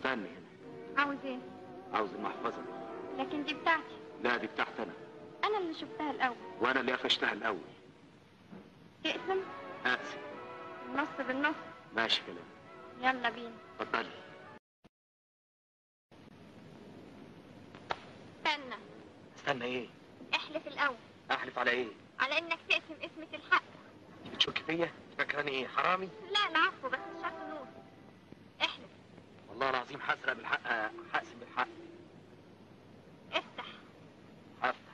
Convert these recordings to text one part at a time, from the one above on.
استني هنا عاوز ايه عاوز المحفظه دي لكن دي بتاعتي لا دي بتاعتي انا انا اللي شفتها الاول وانا اللي قفشتها الاول تقسم اقسم النص بالنص ماشي كلام يلا بينا اتفضلي استنى استنى ايه احلف الاول احلف على ايه على انك تقسم اسمة الحق انت بتشك فيا فاكراني ايه حرامي لا العفو بس مش عارفه نور احلف والله العظيم هسرق بالحق هقسم بالحق افتح هفتح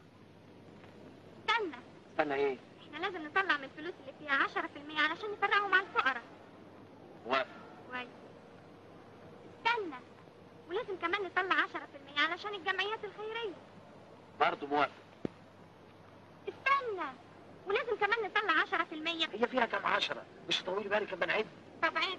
استنى استنى ايه احنا لازم نطلع من الفلوس اللي فيها 10% علشان نفرقهم على الفقراء موافق كويس استنى ولازم كمان نطلع 10% علشان الجمعيات الخيرية برضه موافق استنى ولازم كمان نطلع 10% هي فيها كام عشرة مش طويل بالك اما نعد طب عيب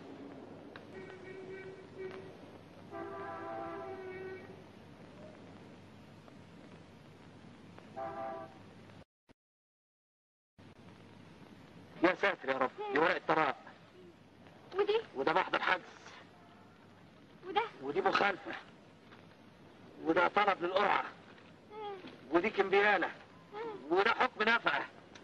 يا ساتر يا رب دي ورقة طلاق ودي وده محضر حجز وده ودي مخالفة وده طلب للقرعة ودي كمبيالة وده حكم نفقة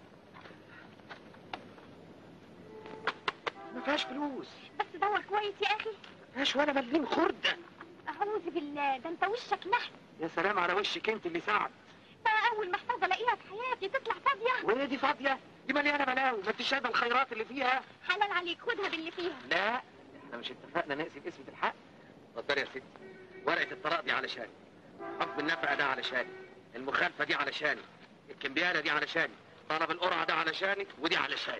ما فيهاش فلوس بس دور كويس يا اخي ما فيهاش ولا مليم خردة اعوذ بالله ده انت وشك نحل يا سلام على وشك انت اللي سعد بقى اول محفظه الاقيها في حياتي تطلع فاضيه وهي دي فاضية دي مليانة بلاوي ما انتش شايفة الخيرات اللي فيها حلال عليك خدها باللي فيها لا احنا مش اتفقنا نقسم اسمة الحق اتفضلي يا ستي ورقة الطلاق دي علشاني حكم النفقة ده علشاني المخالفة دي علشاني الكمبيالة دي علشاني طلب القرعة ده علشانك ودي علشاني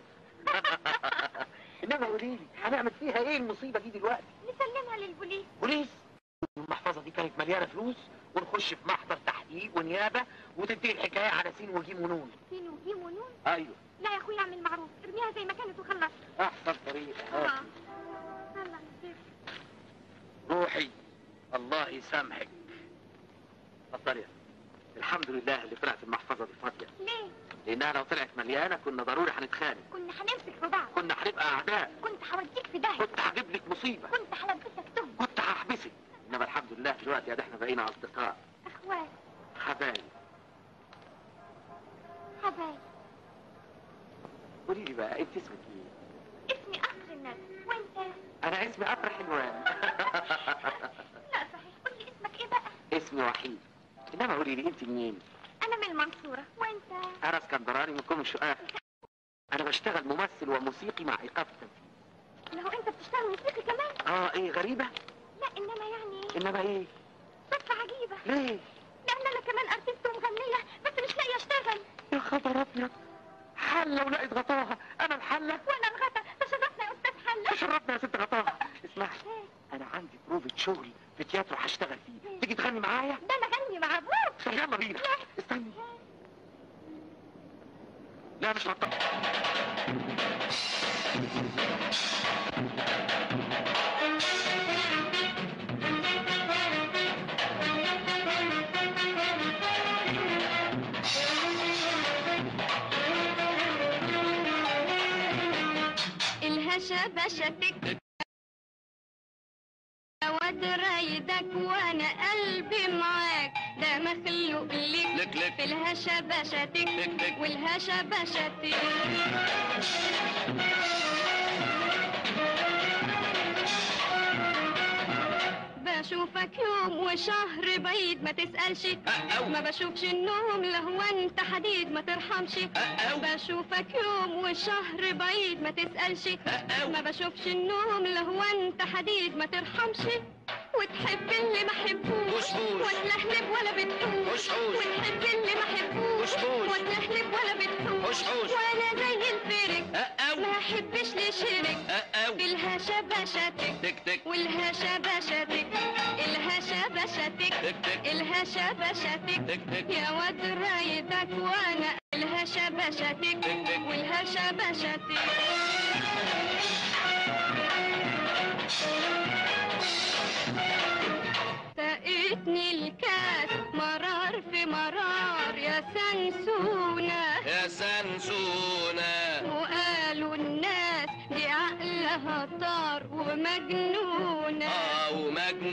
انما قولي لي هنعمل فيها ايه المصيبة دي دلوقتي نسلمها للبوليس بوليس المحفظة دي كانت مليانة فلوس ونخش في محضر تحقيق ونيابة وتنتهي الحكاية على سين وجيم ونون سين وجيم ونون ايوه لا يا اخويا اعمل معروف ارميها زي ما كانت وخلص احسن طريقة اه هاتي. يلا يا سيدي. روحي الله يسامحك اتفضلي يا الحمد لله اللي طلعت المحفظة دي فاضية ليه لانها لو طلعت مليانة كنا ضروري هنتخانق كنا هنمسك في بعض كنا هنبقى اعداء كنت هوديك في داهيه كنت هجيب لك مصيبة كنت هلبسك تهم كنت هحبسك انما الحمد لله دلوقتي يا ده احنا بقينا اصدقاء اخوات حبايب حبايب قولي لي بقى انت اسمك ايه اسمي قصر الندى وانت انا اسمي قطر حلوان لا صحيح قول لي اسمك ايه بقى اسمي وحيد انما قولي لي انت منين انا من المنصوره وانت انا اسكندراني من كوم الشقاق انا بشتغل ممثل وموسيقي مع ايقاف التمثيل لو انت بتشتغل موسيقي كمان اه ايه غريبة لا انما يعني انما ايه صدفه عجيبه ليه لان انا كمان ارتست ومغنيه بس مش لاقيه اشتغل يا خبر ابيض حلة ولقيت غطاها انا الحلة وانا الغدا تشرفنا يا استاذ حلا تشرفنا يا ست غطاها اسمعي انا عندي بروفة شغل في تياترو هشتغل فيه تيجي تغني معايا ده انا غني مع ابوك طب يلا بينا استني لا مش غطاها الهشا بشتك واد رايدك وانا قلبي معاك ده مخلوق لك لك لك في الهشا بشتك لك لك. والهشا بشتك بشوفك يوم وشهر بعيد ما تسألش أو. ما بشوفش النوم لهو انت حديد ما ترحمش أو. بشوفك يوم وشهر بعيد ما تسألش أو. ما بشوفش النوم لهو انت حديد ما ترحمش وتحب اللي ما حبوش بوش بوش. وتلهلب ولا بتحوش بوش بوش. وتحب اللي ما حبوش بوش بوش. وتلهلب ولا بتحوش بوش بوش. وانا زي الفرق أو. ما احبش لشرك أو. في الهشا بشتك تك تك والهشا بشتك الهشا بشتك تك تك. الهشا بشتك تك تك. يا واد رايدك وانا الهشا بشتك تك تك. والهشا بشتك سقتني الكاس مرار في مرار يا سنسونة يا سنسونة وقالوا الناس دي عقلها طار ومجنونة اه ومجنونة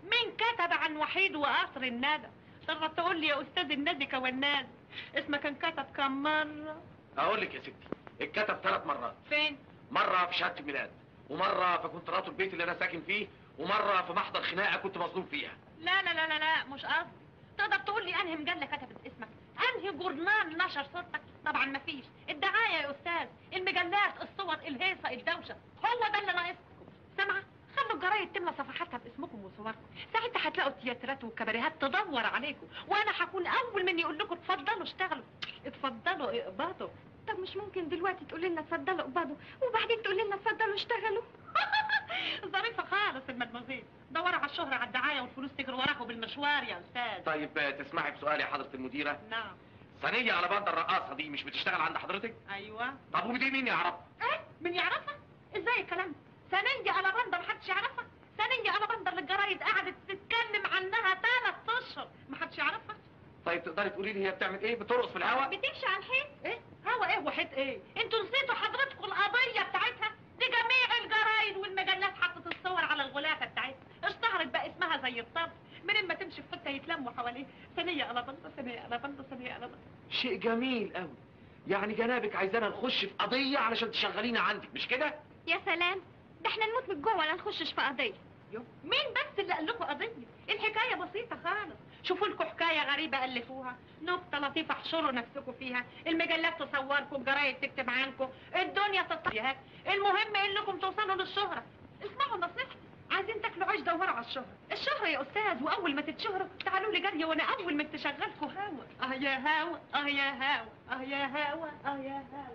مين كتب عن وحيد وقصر الندى تقدر تقول لي يا استاذ النادي كوناد اسمك انكتب كم مره اقول لك يا ستي اتكتب ثلاث مرات فين مره في شهاده الميلاد ومره في كونترات البيت اللي انا ساكن فيه ومره في محضر خناقه كنت مظلوم فيها لا لا لا لا لا مش قصدي تقدر تقول لي انهي مجله كتبت اسمك انهي جورنال نشر صورتك طبعا مفيش الدعايه يا استاذ المجلات الصور الهيصه الدوشه هو ده اللي ناقصكم سامعه خلوا الجرايد تملى صفحاتها باسمكم وصوركم ساعتها هتلاقوا تياترات وكباريهات تدور عليكم وانا هكون اول من يقول لكم اتفضلوا اشتغلوا اتفضلوا اقبضوا طب مش ممكن دلوقتي تقول لنا اتفضلوا اقبضوا وبعدين تقول لنا اتفضلوا اشتغلوا ظريفه خالص المدمزيل دوروا على الشهره على الدعايه والفلوس تجري وراكم بالمشوار يا استاذ طيب آه، تسمعي بسؤال يا حضره المديره نعم ثانيه على بند الرقاصه دي مش بتشتغل عند حضرتك ايوه طب ودي مين يعرف ايه من يعرفها ازاي الكلام ده ثانية على بندر محدش يعرفها ثانية على بندر الجرايد قعدت تتكلم عنها ثلاث اشهر محدش يعرفها طيب تقدري تقولي لي هي بتعمل ايه بترقص في الهواء بتمشي على الحيط ايه هوا ايه وحيد ايه انتوا نسيتوا حضرتكم القضية بتاعتها دي جميع الجرايد والمجلات حطت الصور على الغلافة بتاعتها اشتهرت بقى اسمها زي الطرف من اما تمشي في حته يتلموا حواليه ثانية على بندر ثانية على بندر ثانية على بندر شيء جميل قوي يعني جنابك عايزانا نخش في قضيه علشان تشغلينا عندك مش كده يا سلام ده احنا نموت من الجوع ولا نخشش في قضيه يو. مين بس اللي قال لكم قضية؟ الحكاية بسيطة خالص شوفوا لكم حكاية غريبة ألفوها نكتة لطيفة احشروا نفسكم فيها المجلات تصوركم الجرايد تكتب عنكم الدنيا تطلع المهم انكم توصلوا للشهرة اسمعوا نصيحتي عايزين تاكلوا عيش دوروا على الشهرة الشهرة يا أستاذ وأول ما تتشهروا تعالوا لي جري وأنا أول ما تشغلكوا هوا أه يا هوا أه يا هوا أه يا هوا أه يا هوا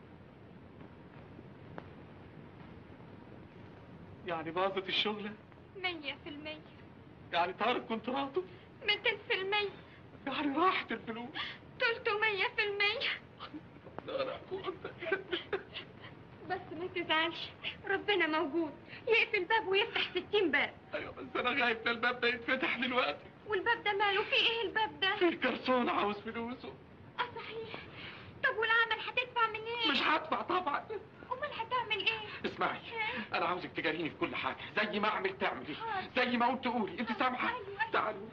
يعني باظت الشغله مية في المية يعني طارق كونتراته ميتين في المية يعني راحت الفلوس تلتمية في المية لا لا قوة. بس ما تزعلش ربنا موجود يقفل باب ويفتح ستين باب ايوه بس انا خايف ده الباب ده يتفتح دلوقتي والباب ده ماله فيه ايه الباب ده في جرسون عاوز فلوسه اه صحيح طب والعمل هتدفع منين مش هدفع طبعا امال هتعمل ايه اسمعي انا عاوزك تجاريني في كل حاجه زي ما اعمل تعملي زي ما قلت قولي انت سامحه أيوة. تعالوا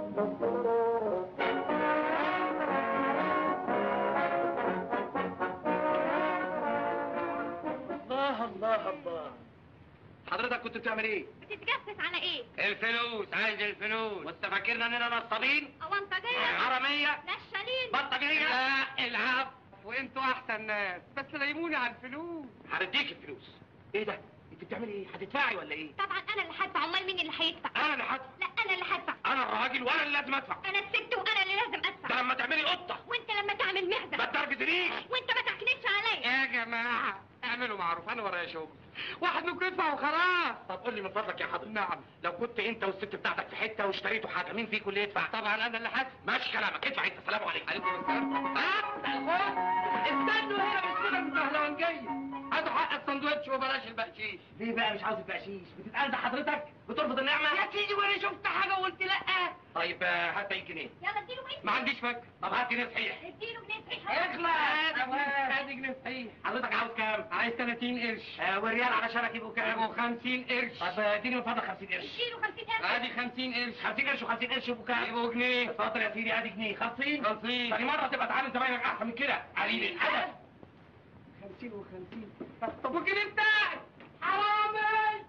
الله الله الله حضرتك كنت بتعمل ايه بتتجسس على ايه الفلوس عايز الفلوس وانت فاكرنا اننا نصابين اونطجية حرامية نشالين بلطجية لا العب وانتوا احسن ناس بس لايموني على الفلوس هرديك الفلوس ايه ده انت بتعملي ايه هتدفعي ولا ايه طبعا انا اللي هدفع امال مين اللي هيدفع انا اللي هدفع لا انا اللي هدفع انا الراجل وانا اللي لازم ادفع انا الست وانا اللي لازم ده ادفع لما تعملي قطه وانت لما تعمل ما معزه ترجدنيش وانت ما تحكنيش عليا يا جماعه اعملوا معروف انا ورايا شغل واحد منكم يدفع وخلاص طب قول لي من فضلك يا حضرتك نعم لو كنت انت والست بتاعتك في حته واشتريتوا حاجه مين فيكم اللي يدفع طبعا انا اللي هدفع ماشي كلامك ادفع انت سلام عليكم عليكم السلام استنوا هنا مش كده المهلوانجيه هاتوا حق الساندوتش وبلاش البقشيش ليه بقى مش عاوز البقشيش بتتأذى حضرتك بترفض النعمه يا سيدي وانا شفت حاجه وقلت لا طيب آه، هات 100 جنيه يلا اديله ايه ما عنديش فك طب هات جنيه صحيح اديله جنيه صحيح اخلص ادي جنيه صحيح حضرتك عاوز كام؟ عايز 30 قرش آه والريال علشانك يبقوا كام؟ يبقوا 50 قرش طب اديني من فضلك 50 قرش اديله 50000 ادي 50 قرش 50 قرش و50 قرش يبقوا كام؟ يبقوا جنيه اتفضل يا سيدي ادي جنيه 50 50 ثاني مرة تبقى تعامل زمايلك احسن من كده قليل الادب 50 و50 طب والجنيه بتاعك حرامي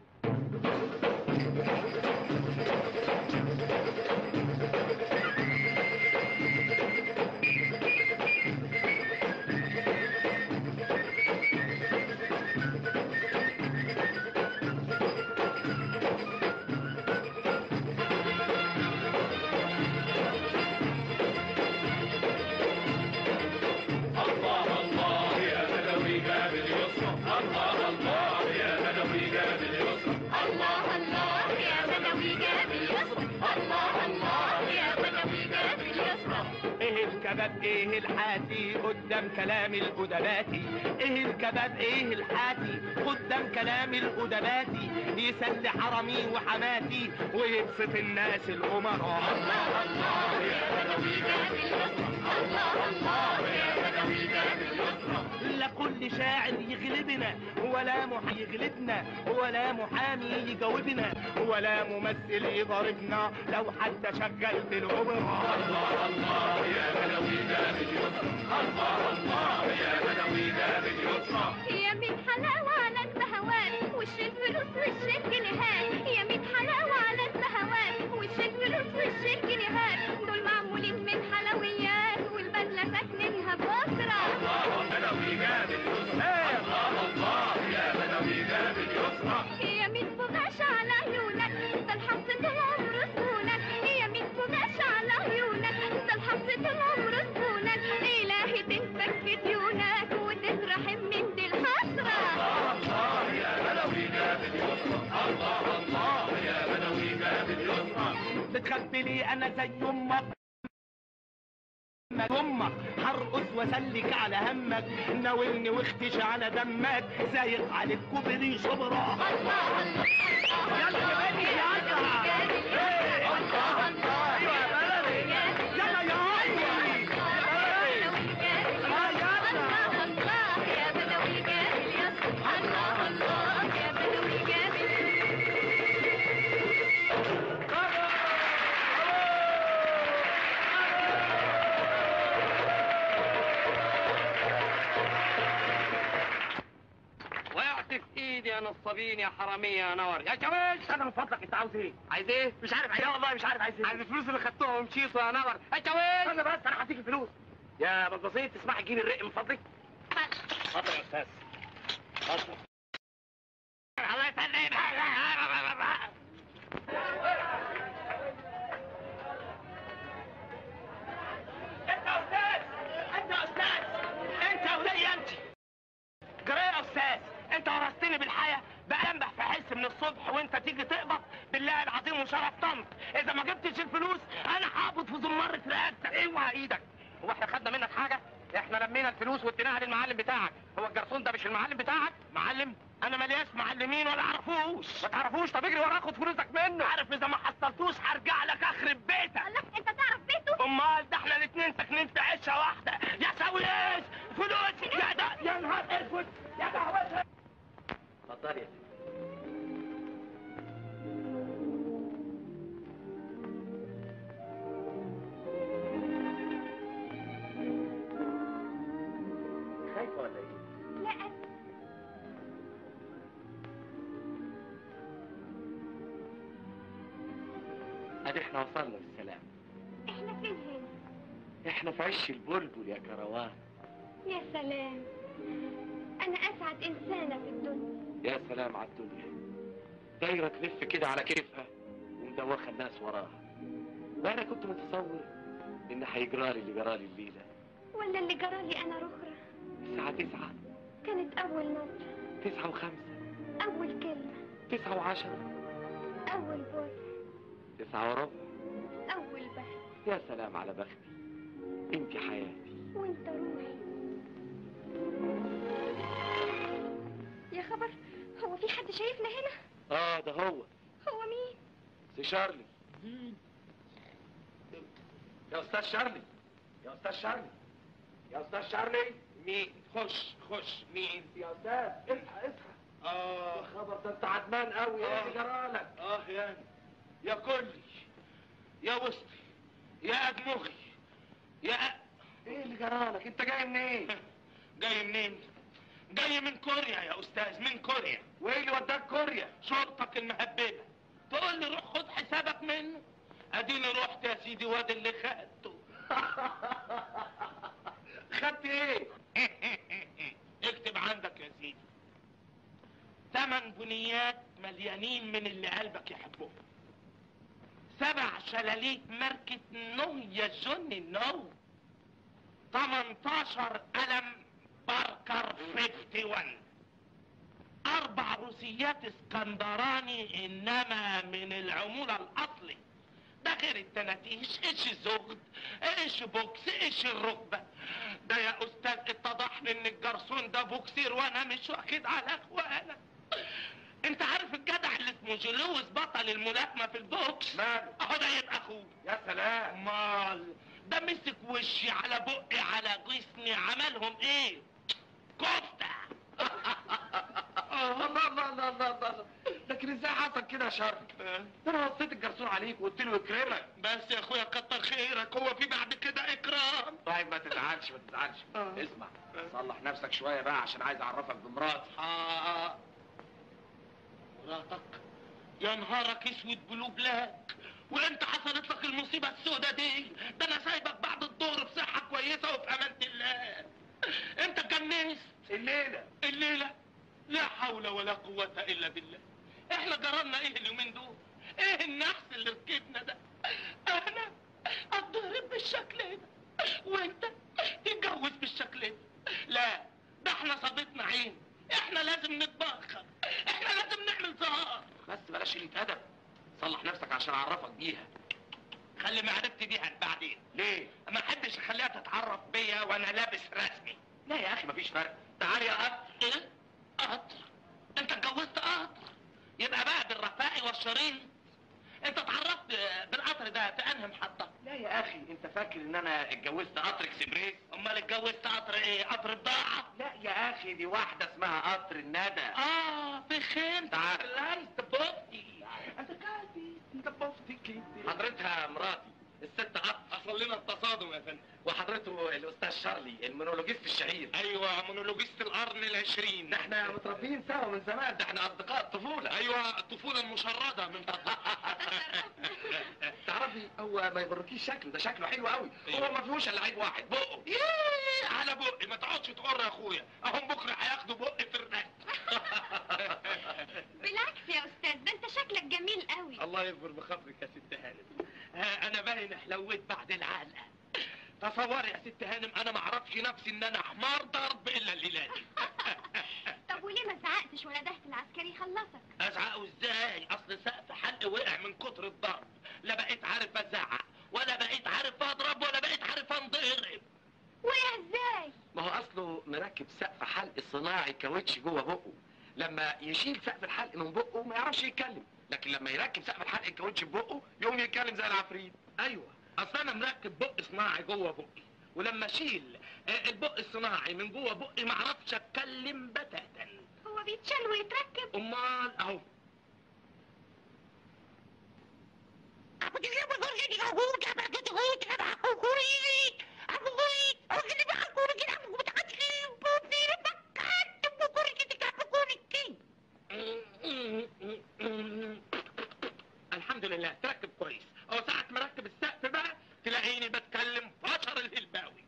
الله الله يا بدوي جاب اليسرى الله الله يا بدوي جاب اليسرى ايه الكباب ايه الحاتي قدام كلام الادباتي ايه الكباب ايه الحاتي قدام كلام الادباتي يسلي حرمي وحماتي ويبسط الناس الامراء الله الله يا بدوي جاب اليسرى الله الله يا بدوي جاب اليسرى لا كل كل شاعر يغلبنا ولا محامي يغلبنا ولا محامي يجاوبنا ولا ممثل يضربنا لو حتى شغلت الاوبرا الله الله يا بدوي ده يا ميت حلاوة على البهوات وش الفلوس وش الجنيهات يا ميت حلاوة على البهوات وش الفلوس وش الجنيهات دول معمولين من حلويات والبدلة ساكنينها بأسرة يا ميت بغاش على عيونك ده الحظ طول عمره سهونك يا ميت بغاش على عيونك ده الحظ طول عمره سهونك إلهي تنفك في ديونك وتترحم من دي الحسرة بتخبي لي انا زي امك امك هرقص واسلك على همك ناولني واختش على دمك زايق عليك كوبري شبرا الله الله يلا يا بني يلا إيه، الله الله ايوه يا بلدي يلا يا عمي الله الله يا بدوي جامل يا الله الله يا بدوي جامل وقعت في ايدي يا نصابين يا حرامية يا نور يا شويش انا من فضلك انت عاوز ايه عايز ايه؟ مش عارف عايز والله مش عارف عايز ايه عايز الفلوس اللي خدتوها ومشيتوا يا نور يا شويش انا بس انا هديك الفلوس يا بلبسيط تسمح تجيني الرق من فضلك اتفضل يا استاذ اتفضل الله يسلمك انت يا استاذ انت يا استاذ انت ولي انت جرى يا استاذ انت ورثتني بالحياه بأنبح في حس من الصبح وانت تيجي تقبض بالله العظيم وشرف طنط اذا ما جبتش الفلوس انا هقبض في زمارة رقبتك اوعى ايدك هو احنا خدنا منك حاجة؟ احنا لمينا الفلوس واديناها للمعلم بتاعك هو الجرسون ده مش المعلم بتاعك؟ معلم انا ملياش معلمين ولا اعرفوش ما تعرفوش طب اجري وراه خد فلوسك منه عارف اذا ما حصلتوش هرجع لك اخرب بيتك الله انت تعرف بيته امال ده احنا الاثنين ساكنين في عشه واحده يا سويس فلوسي يا ده يا نهار اسود يا قهوتها اتفضل يا ستي خايفة ولا ايه؟ لا ادي احنا وصلنا بالسلام احنا فين هنا احنا في عش البلبل يا كروان يا سلام انا اسعد انسانة في الدنيا يا سلام على الدنيا دايرة تلف كده على كيفها ومدوخة الناس وراها وانا كنت متصور ان هيجرالي اللي جرالي الليلة ولا اللي جرالي انا رخرة الساعة تسعة كانت اول نظرة تسعة وخمسة اول كلمة تسعة وعشرة اول بوس تسعة وربع اول بحث يا سلام على بختي انت حياتي وانت روحي يا خبر هو في حد شايفنا هنا اه ده هو هو مين سي شارلي يا استاذ شارلي يا استاذ شارلي يا استاذ شارلي مين خش خش مين يا استاذ اصحى اصحى اه يا خبر ده انت عدمان قوي ايه اللي جرالك اه يا يا كلي يا وسطي يا ادمغي يا أ... ايه اللي جرالك انت جاي منين جاي منين جاي من كوريا يا استاذ من كوريا وايه اللي وداك كوريا شرطك المهببه تقول لي روح خد حسابك منه اديني رحت يا سيدي واد اللي خدته خدت ايه اكتب عندك يا سيدي ثمان بنيات مليانين من اللي قلبك يحبهم سبع شلاليت ماركة نو يا جوني نو 18 قلم باركر 51 أربع روسيات اسكندراني إنما من العمولة الأصلي ده غير التناتيش ايش الزغد ايش بوكس ايش الركبة ده يا استاذ اتضح لي ان الجرسون ده بوكسير وانا مش واخد على اخوانا انت عارف الجدع اللي اسمه جلوس بطل الملاكمة في البوكس ماله اهو ده يبقى اخوه يا سلام امال ده مسك وشي على بقي على جسمي عملهم ايه كفتة الله الله الله الله لكن ازاي حصل كده يا شرف؟ ده انا وصيت الجرسون عليك وقلت له يكرمك بس يا اخويا كتر خيرك هو في بعد كده اكرام طيب ما تزعلش ما تزعلش آه. اسمع صلح نفسك شويه بقى عشان عايز اعرفك بمراتي آه. مراتك يا نهارك اسود بلو بلاك وانت حصلت لك المصيبه السوداء دي ده انا سايبك بعد الظهر بصحه كويسه وفي امان الله انت اتجنست الليله الليله لا حول ولا قوه الا بالله احنا جرالنا ايه اليومين دول ايه النحس اللي ركبنا ده انا اتضرب بالشكل ده وانت تتجوز بالشكل ده لا ده احنا صابتنا عين احنا لازم نتبخر احنا لازم نعمل زهار بس بلاش قله ادب صلح نفسك عشان اعرفك بيها خلي معرفتي بيها بعدين ليه؟ ما احبش اخليها تتعرف بيا وانا لابس رسمي لا يا اخي مفيش فرق تعال يا قطر ايه قطر انت اتجوزت قطر يبقى بقى بالرفاء والشريط انت اتعرفت بالقطر ده في انهي محطه لا يا اخي انت فاكر ان انا اتجوزت قطر اكسبريس امال اتجوزت قطر ايه قطر بضاعه لا يا اخي دي واحده اسمها قطر الندى اه في خيم تعال. لا انت بوفتي انت كاتي انت بوفتي كده حضرتها مراتي الست قطر حصل لنا التصادم يا فندم وحضرته الاستاذ شارلي المونولوجيست الشهير ايوه مونولوجيست القرن العشرين ده احنا متربيين سوا من زمان ده احنا اصدقاء الطفوله ايوه الطفوله المشرده من فضلك تعرفي هو ما يغركيش شكله ده شكله حلو قوي أيوة. هو ما فيهوش الا عيب واحد بقه ييه على بقي ما تقعدش تقر يا اخويا اهم بكره هياخدوا بقي في الرقبه بالعكس يا استاذ ده انت شكلك جميل قوي الله يكبر بخاطرك يا ست هانم ها انا باين حلويت بعد العلقه تصوري يا ست هانم انا ما اعرفش نفسي ان انا حمار ضرب الا الليله دي طب وليه ما زعقتش ولا دهت العسكري يخلصك ازعقه ازاي اصل سقف حلقي وقع من كتر الضرب لا بقيت عارف ازعق ولا بقيت عارف اضرب ولا بقيت عارف انضرب وقع ازاي ما هو اصله مركب سقف حلق صناعي كاوتش جوه بقه لما يشيل سقف الحلق من بقه ما يعرفش يتكلم لكن لما يركب سقف الحلق الكاوتش في بقه يقوم يتكلم زي العفريت ايوه اصل انا مركب بق صناعي جوه بقي ولما اشيل آه، البق الصناعي من جوه بقي ما اعرفش اتكلم بتاتا هو بيتشال ويتركب امال اهو الحمد لله تركب كويس هو ساعة ما اركب السقف بقى تلاقيني بتكلم فشر الهلباوي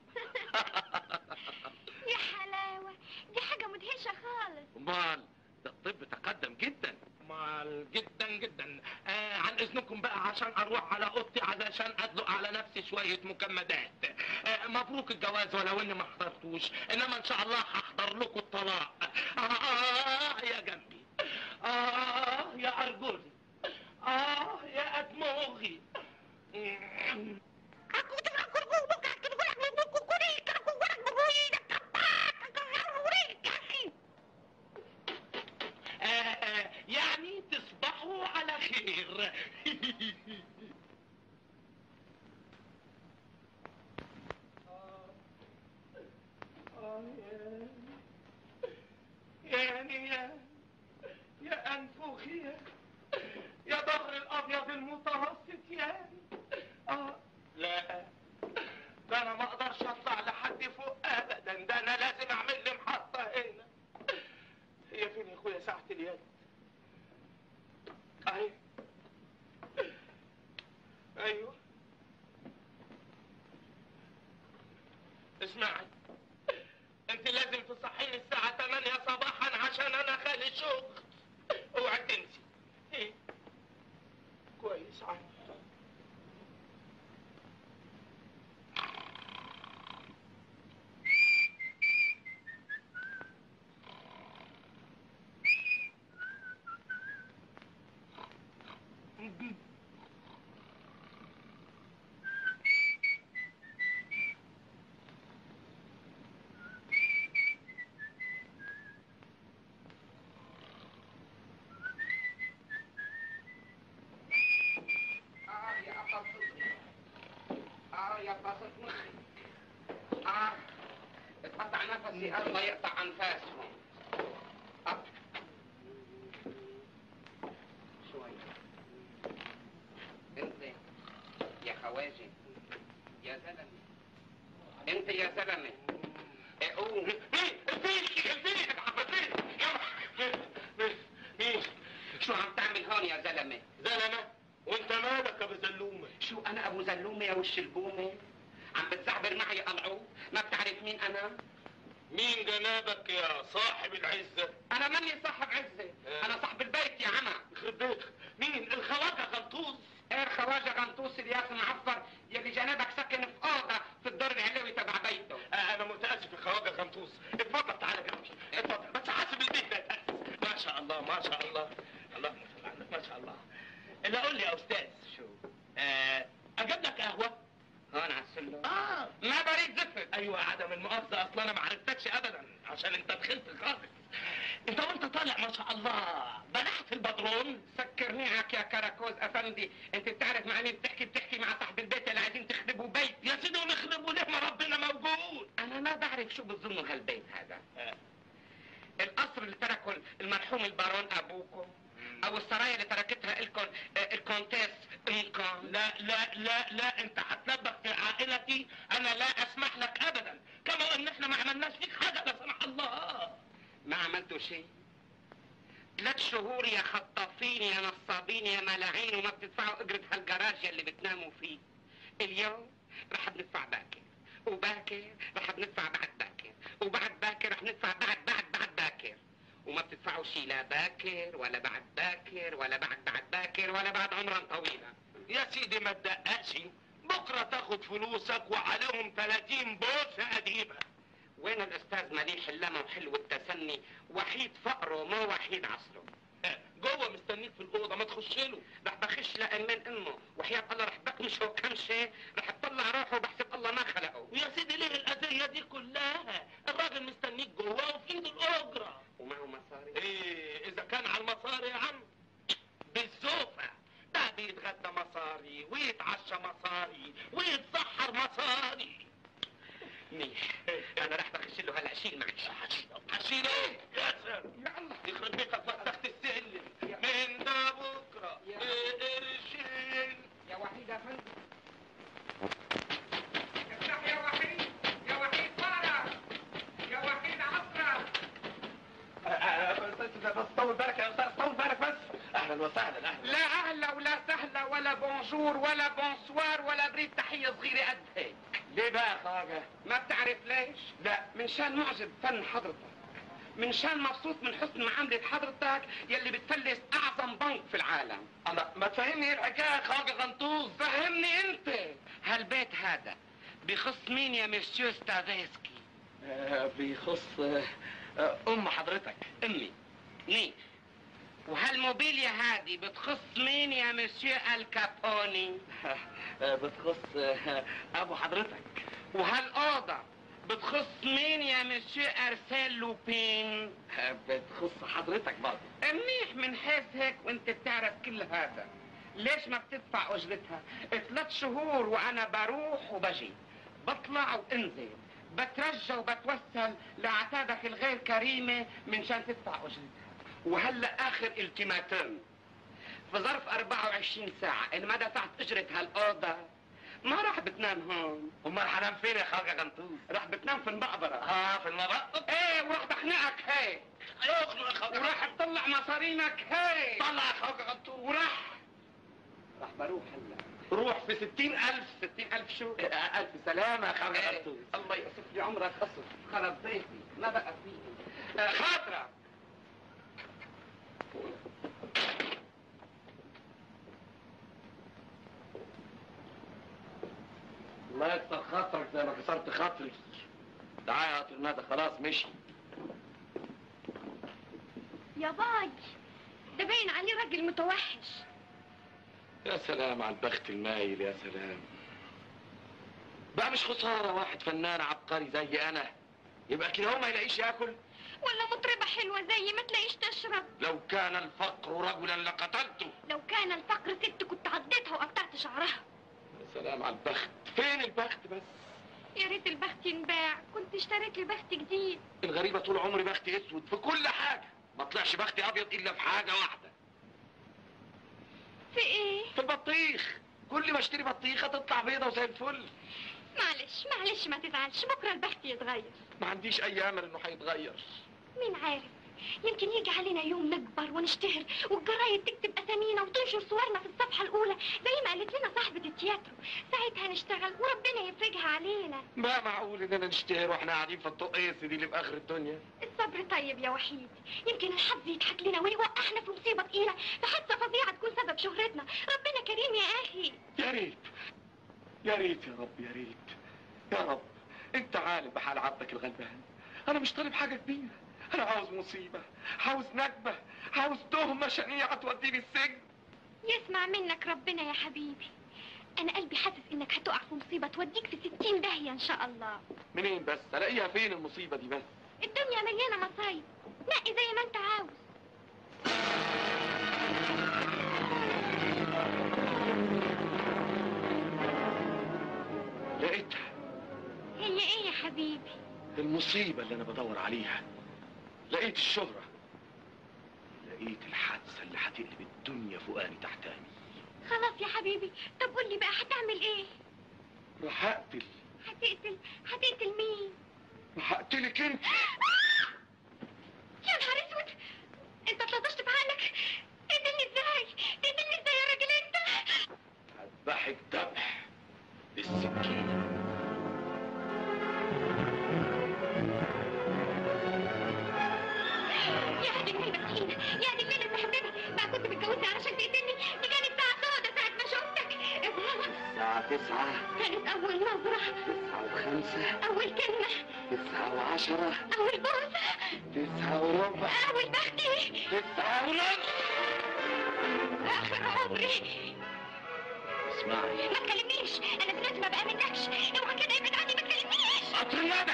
يا حلاوة دي حاجة مدهشة خالص امال ده الطب تقدم جدا مال جدا جدا آه عن اذنكم بقى عشان اروح على اوضتي علشان ادلق على نفسي شويه مكمدات آه مبروك الجواز ولو اني ما حضرتوش انما ان شاء الله هحضر لكم الطلاق آه يا جنبي اه يا ارجلي اه يا ادموغي آه، آه، يعني تصبحوا على خير يعني يا يا انفخي يا يا ظهر الابيض المتوسط يا اه لا ده انا ما اقدرش اطلع لحد فوق ابدا ده انا لازم اعمل لي محطه هنا هي فين يا اخويا ساعة اليد؟ اهي ايوه اسمعي انت لازم تصحيني الساعة 8 صباحا عشان انا خالي شغل اوعي تنسي ايه كويس عارف اه يا قصص اه يا قصص مخي اه اتقطع نفسي الله يقطع انفاسه آه. يجي يا زلمه انت يا زلمه إيه، قوم مين الفيل الفيل الفيل مين شو عم تعمل هون يا زلمه زلمه وانت مالك يا ابو زلومه شو انا ابو زلومه يا وش البومه عم بتزعبر معي قلعو ما بتعرف مين انا مين جنابك يا صاحب العزه انا ماني صاحب عزه انا صاحب البيت يا عمى يخرب بيتك مين الخواجه غلطوس ايه خواجه غنطوس الياس معفر يلي جنابك سكن في اوضه في الدور العلوي تبع بيته آه، انا متاسف يا خواجه غلطوس اتفضل تعالى جنبي اتفضل بس حاسب البيت ده يتأسف. ما شاء الله ما شاء الله اللهم صل على النبي، ما شاء الله الا قول لي يا استاذ شو آه، اجيب لك قهوه هون على السلم اه ما بريد زفت ايوه عدم المؤاخذه اصلا انا ما عرفتكش ابدا عشان انت دخلت خالص انت وانت طالع ما شاء الله بلحت البدرون سكرنيعك يا كراكوز افندي انت بتعرف مع مين بتحكي بتحكي مع صاحب البيت اللي عايزين تخربوا بيت يا سيدي ونخرب وليه ما ربنا موجود انا ما بعرف شو بتظنوا هالبيت هذا آه. القصر اللي تركه المرحوم البارون ابوكم او السرايا اللي تركتها لكم آه، الكونتيس امكم لا لا لا لا انت هتلبخ في عائلتي انا لا اسمح لك ابدا كما ان احنا ما عملناش فيك حاجه لا سمح الله ما عملتوا شيء ثلاث شهور يا خطافين يا نصابين يا ملاعين وما بتدفعوا اجرة هالجراج اللي بتناموا فيه اليوم رح بندفع باكر وباكر رح بندفع بعد باكر وبعد باكر رح ندفع بعد بعد بعد باكر وما بتدفعوا شيء لا باكر ولا بعد باكر ولا بعد بعد باكر ولا بعد عمرا طويلا يا سيدي ما تدققش بكره تاخد فلوسك وعليهم 30 بوسه قديمه وين الاستاذ مليح اللمى وحلو التسني وحيد فقره مو وحيد عصره جوه مستنيك في الاوضه ما تخش له رح بخش لأمن امه وحياة الله رح بكمشه كمشه رح تطلع روحه وبحسب الله ما خلقه ويا سيدي ليه الاذيه دي كلها الراجل مستنيك جوه وفي ايده الاجره ومعه مصاري ايه اذا كان على المصاري يا عم بالزوفه ده بيتغدى مصاري ويتعشى مصاري ويتسحر مصاري منيح انا رح بخش له هلا شيل معي هشيل ايه يا سر يلا يخرب بيتك فتحت السلم من ده بكره يا- بقرشين يا وحيد يا فندم افتح يا وحيد يا وحيد فرج يا وحيد عصرة بس طول بالك يا استاذ طول بالك بس اهلا وسهلا اهلا لا اهلا ولا سهلا ولا بونجور ولا بونسوار ولا بريد تحيه صغيره قد هيك ليه بقى يا خواجه؟ ما بتعرف ليش؟ لا من شان معجب فن حضرتك من شان مبسوط من حسن معاملة حضرتك يلي بتفلس أعظم بنك في العالم انا ما تفهمني ايه الحكايه يا خواجه غنطوز فهمني أنت هالبيت هذا بخص مين يا مسيو ستافيسكي بيخص ام حضرتك أمي ني وهالموبيليا هذه بتخص مين يا مسيو الكابوني بتخص ابو حضرتك وهالأوضة بتخص مين يا مسيو أرسيل لوبين بتخص حضرتك برضه منيح من حيث هيك وانت بتعرف كل هذا ليش ما بتدفع اجرتها ثلاث شهور وانا بروح وبجي بطلع وانزل بترجى وبتوسل لعتابك الغير كريمة من شان تدفع اجرتها وهلا اخر التيماتوم في ظرف 24 ساعة ان ما دفعت اجرة هالاوضة ما راح بتنام هون امال حنام فين يا خواجه غنطوز؟ راح بتنام في المقبرة اه في المبقى ايه وراح بخنقك هيك اخلق يا خواجه وراح تطلع مصارينك هيك طلع يا خواجه غنطوز وراح راح بروح هلا روح في ستين ألف ستين ألف شو؟ ألف سلامة يا خواجه إيه، غنطوز الله يقصف لي عمرك قصف خرب بيتي ما بقى فيه آه، خاطرة الله يكسر خاطرك زي ما كسرت خاطري تعالى يا قطر ندى خلاص مشي يا باج ده باين عليه راجل متوحش يا سلام على البخت المايل يا سلام بقى مش خسارة واحد فنان عبقري زي أنا يبقى كده هو ما يلاقيش ياكل ولا مطربة حلوة زي ما تلاقيش تشرب لو كان الفقر رجلا لقتلته لو كان الفقر ست كنت عضيتها وقطعت شعرها يا سلام على البخت فين البخت بس يا ريت البخت ينباع كنت اشتريت لي بخت جديد الغريبة طول عمري بخت اسود في كل حاجة ما طلعش بختي ابيض الا في حاجة واحدة في ايه في البطيخ كل ما اشتري بطيخه تطلع بيضه وزي الفل معلش معلش ما تزعلش بكره البخت يتغير ما عنديش اي امل انه هيتغير مين عارف يمكن يجي علينا يوم نكبر ونشتهر والجرايد تكتب اسامينا وتنشر صورنا في الصفحه الاولى زي ما قالت لنا صاحبه التياترو ساعتها نشتغل وربنا يفرجها علينا ما معقول اننا نشتهر واحنا قاعدين في الطقيس دي اللي في اخر الدنيا الصبر طيب يا وحيد يمكن الحظ يضحك لنا ويوقعنا في مصيبه تقيله في حادثه فظيعه تكون سبب شهرتنا ربنا كريم يا اخي يا ريت يا ريت يا رب يا ريت يا رب انت عالم بحال عبدك الغلبان انا مش طالب حاجه كبيره انا عاوز مصيبه عاوز نكبه عاوز تهمه شنيعه توديني السجن يسمع منك ربنا يا حبيبي انا قلبي حاسس انك هتقع في مصيبه توديك في ستين داهيه ان شاء الله منين بس الاقيها فين المصيبه دي بس الدنيا مليانه مصايب نقي زي ما انت عاوز لقيتها هي ايه يا حبيبي المصيبه اللي انا بدور عليها لقيت الشهره لقيت الحادثه اللي هتقلب الدنيا فوقاني تحتاني خلاص يا حبيبي طب قول لي بقى هتعمل ايه راح اقتل هتقتل هتقتل مين راح اقتلك انت يا نهار اسود انت اتلطشت في عقلك تقتلني ازاي تقتلني ازاي يا راجل انت هذبحك ذبح بالسكينه يا دي الليله مسكينه يا دي الليله المحببه بقى كنت متجوزني علشان تقتلني دي كانت ساعه سودة ساعه ما شفتك الساعه تسعة كانت اول نظره تسعة وخمسة اول كلمه تسعة وعشرة اول بوسه تسعة وربع اول بختي تسعة ونص اخر عمري اسمعي ما تكلمنيش انا دلوقتي ما بامنكش اوعى كده ابعد عني ما تكلمنيش قطر ندى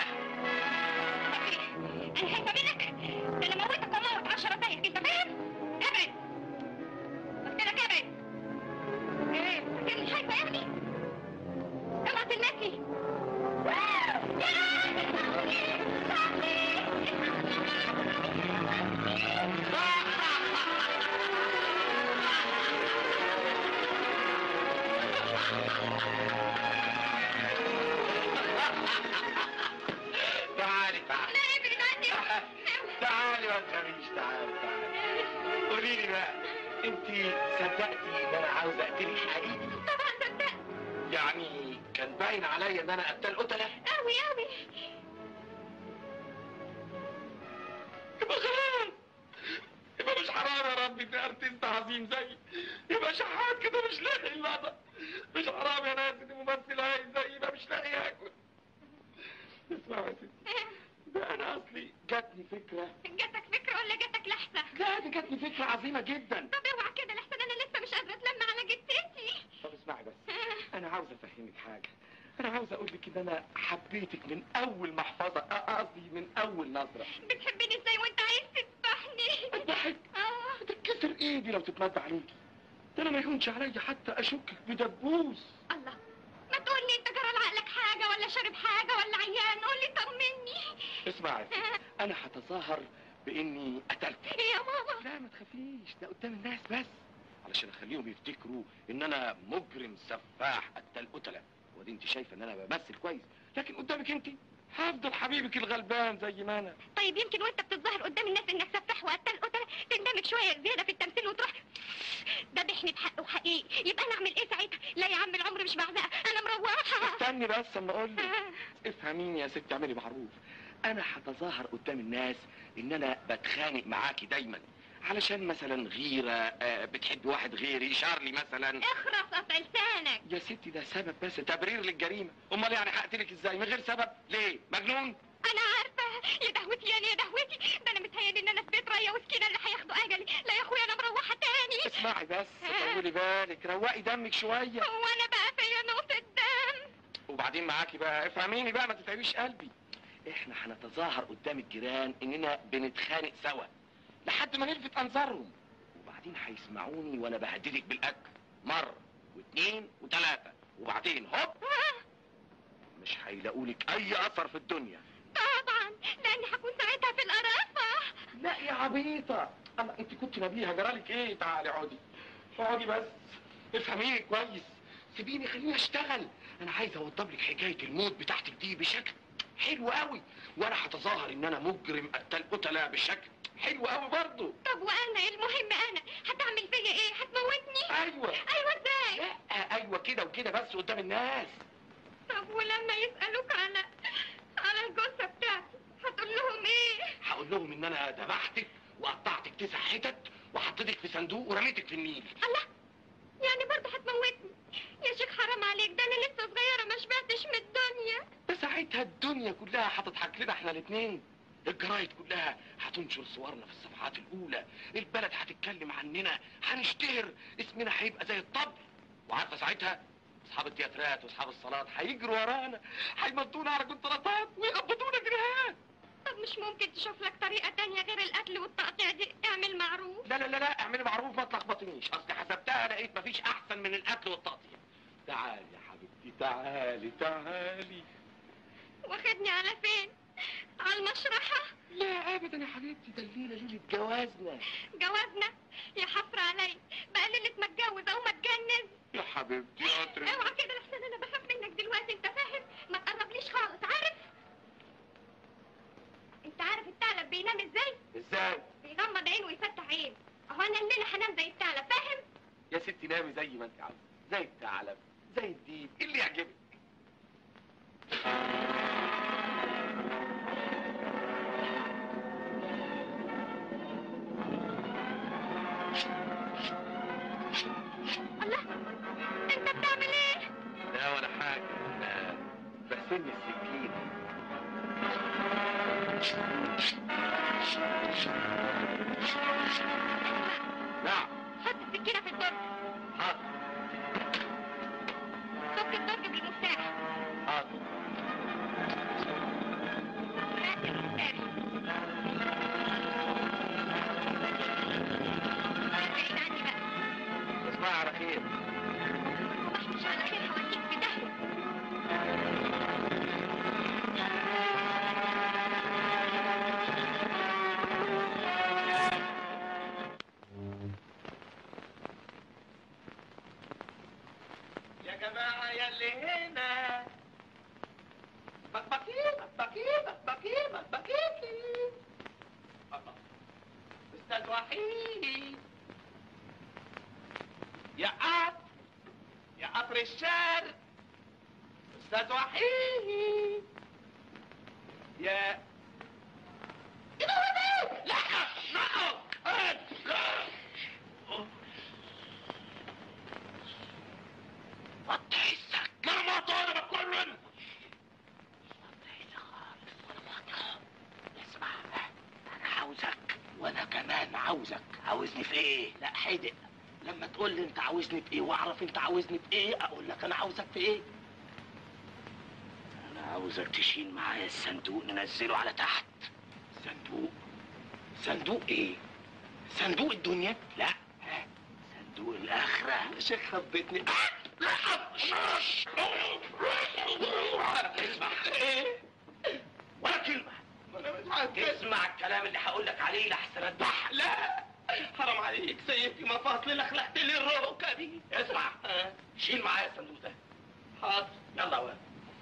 انا خايفه منك ده انا موتك وموت عشرة زيك انت فاهم ابعد قلت لك ابعد ايه فاكرني خايفه يعني اوعى تلمسني تعالي تعالي لا ابعد عني تعالي ما تخافيش تعالي تعالي قولي لي بقى انت صدقتي ان انا عاوز اقتلك حقيقي طبعا صدقت يعني كان باين عليا ان انا قتال قتله قوي قوي يبقى خلاص يبقى مش حرام يا ربي في ارتيست عظيم زيي يبقى شحات كده مش لاقي اللقطه مش حرام يا ناس دي ممثل هاي زيي يبقى مش لاقي ياكل اسمع يا ستي ده انا اصلي جاتني فكره جاتك فكره ولا جاتك لحظه لا دي جاتني فكره عظيمه جدا طب اوعى كده لحسن انا لسه مش قادره اتلم على جدتي طب اسمعي بس انا عاوز افهمك حاجه انا عاوز اقول لك ان انا حبيتك من اول محفظه أ- قصدي من اول نظره بتحبني ازاي وانت عايز تذبحني اذبحك اه تتكسر ايدي لو تتمد عليكي ده انا ما يهونش عليا حتى اشكك بدبوس الله ما تقول لي انت جرى لعقلك حاجه ولا شارب حاجه ولا عيان قول لي طمني اسمعي انا هتظاهر باني قتلتك يا ماما لا ما تخافيش ده قدام الناس بس علشان اخليهم يفتكروا ان انا مجرم سفاح قتال قتله ودي انت شايفه ان انا بمثل كويس لكن قدامك انت هفضل حبيبك الغلبان زي ما انا طيب يمكن وانت بتتظاهر قدام الناس انك سفاح وقتل قتله تندمج شويه زياده في التمثيل وتروح ذبحني بحق وحقيقي يبقى انا اعمل ايه ساعتها لا يا عم العمر مش بعزقه انا مروحه استني بس اما اقول لك افهميني يا ستي اعملي معروف انا هتظاهر قدام الناس ان انا بتخانق معاكي دايما علشان مثلا غيره آه، بتحب واحد غيري شارلي مثلا اخرس قطع لسانك يا ستي ده سبب بس تبرير للجريمه امال يعني هقتلك ازاي من غير سبب ليه مجنون انا عارفه يا دهوتي يعني يا دهوتي ده انا متهيألي ان انا في بيت ريا وسكينه اللي هياخدوا اجلي لا يا اخويا انا مروحه تاني اسمعي بس طولي بالك روقي دمك شويه هو انا بقى فيا نقطه دم وبعدين معاكي بقى افهميني بقى ما تتعبيش قلبي احنا هنتظاهر قدام الجيران اننا بنتخانق سوا لحد ما نلفت انظارهم وبعدين هيسمعوني وانا بهددك بالاكل مره واثنين وثلاثه وبعدين هوب مش هيلاقولك اي اثر في الدنيا طبعا لاني هكون ساعتها في القرافه لا يا عبيطه اما انت كنت نبيهه جرالك ايه تعالي اقعدي اقعدي بس افهميني كويس سيبيني خليني اشتغل انا عايز اوضب لك حكايه الموت بتاعتك دي بشكل حلو قوي وانا هتظاهر ان انا مجرم قتال قتله بشكل حلو قوي برضه طب وانا المهم انا هتعمل فيا ايه هتموتني ايوه ايوه ازاي لا ايوه كده وكده بس قدام الناس طب ولما يسالوك على على الجثه بتاعتي هتقول لهم ايه هقول لهم ان انا ذبحتك وقطعتك تسع حتت وحطيتك في صندوق ورميتك في النيل الله يعني برضه هتموتني يا شيخ حرام عليك ده انا لسه صغيره ما شبعتش من الدنيا ده ساعتها الدنيا كلها هتضحك لنا احنا الاثنين الجرايد كلها هتنشر صورنا في الصفحات الاولى البلد هتتكلم عننا هنشتهر اسمنا هيبقى زي الطبل وعارفه ساعتها اصحاب التياترات واصحاب الصالات هيجروا ورانا هيمدونا على كونتراتات ويقبضونا جنيهات طب مش ممكن تشوف لك طريقه تانية غير القتل والتقطيع دي اعمل معروف لا لا لا لا اعملي معروف ما تلخبطنيش اصل حسبتها لقيت مفيش احسن من القتل والتقطيع تعالي يا حبيبتي تعالي تعالي واخدني على فين على المشرحه لا ابدا يا حبيبتي ده الليله ليله جوازنا جوازنا يا حفر علي بقى ليله ما اتجوز او ما اتجنن يا حبيبتي يا ترى اوعى كده لحسن انا بخاف منك دلوقتي انت فاهم ما تقربليش خالص عارف انت عارف الثعلب بينام ازاي ازاي بيغمض عين ويفتح عين اهو انا الليله هنام زي الثعلب فاهم يا ستي نامي زي ما انت عاوزه زي الثعلب زي الديب اللي يعجبك الله انت بتعمل ايه لا ولا حاجه لا برسم السكين نعم حط السكينه في الدرج حاضر فك الدرج بالمفتاح حاضر هات المفتاح بعيد عني بقى تصبحي على خير صح مش على خير هوديك في داهيه يا جماعة يا اللي هنا بكبكي بكبكي بكبكي بكبكي الله. أستاذ وحيد يا قطر يا قطر الشرق أستاذ وحيد يا إيه ده وده؟ لا لا لا وطي حسك ما ما طالب كل اسمع انا عاوزك وانا كمان عاوزك عاوزني في ايه لا حدق لما تقول لي انت عاوزني في ايه واعرف انت عاوزني في ايه اقول لك انا عاوزك في ايه انا عاوزك تشيل معايا الصندوق ننزله على تحت صندوق صندوق ايه صندوق الدنيا لا صندوق الاخره يا شيخ خبتني اسمع ايه ولا كلمة اسمع الكلام اللي هقول لك عليه لحسن اذبحك لا حرام عليك سيدي مفاصلي لخلعت لي الركبي اسمع شيل معايا الصندوق ده حاضر يلا وين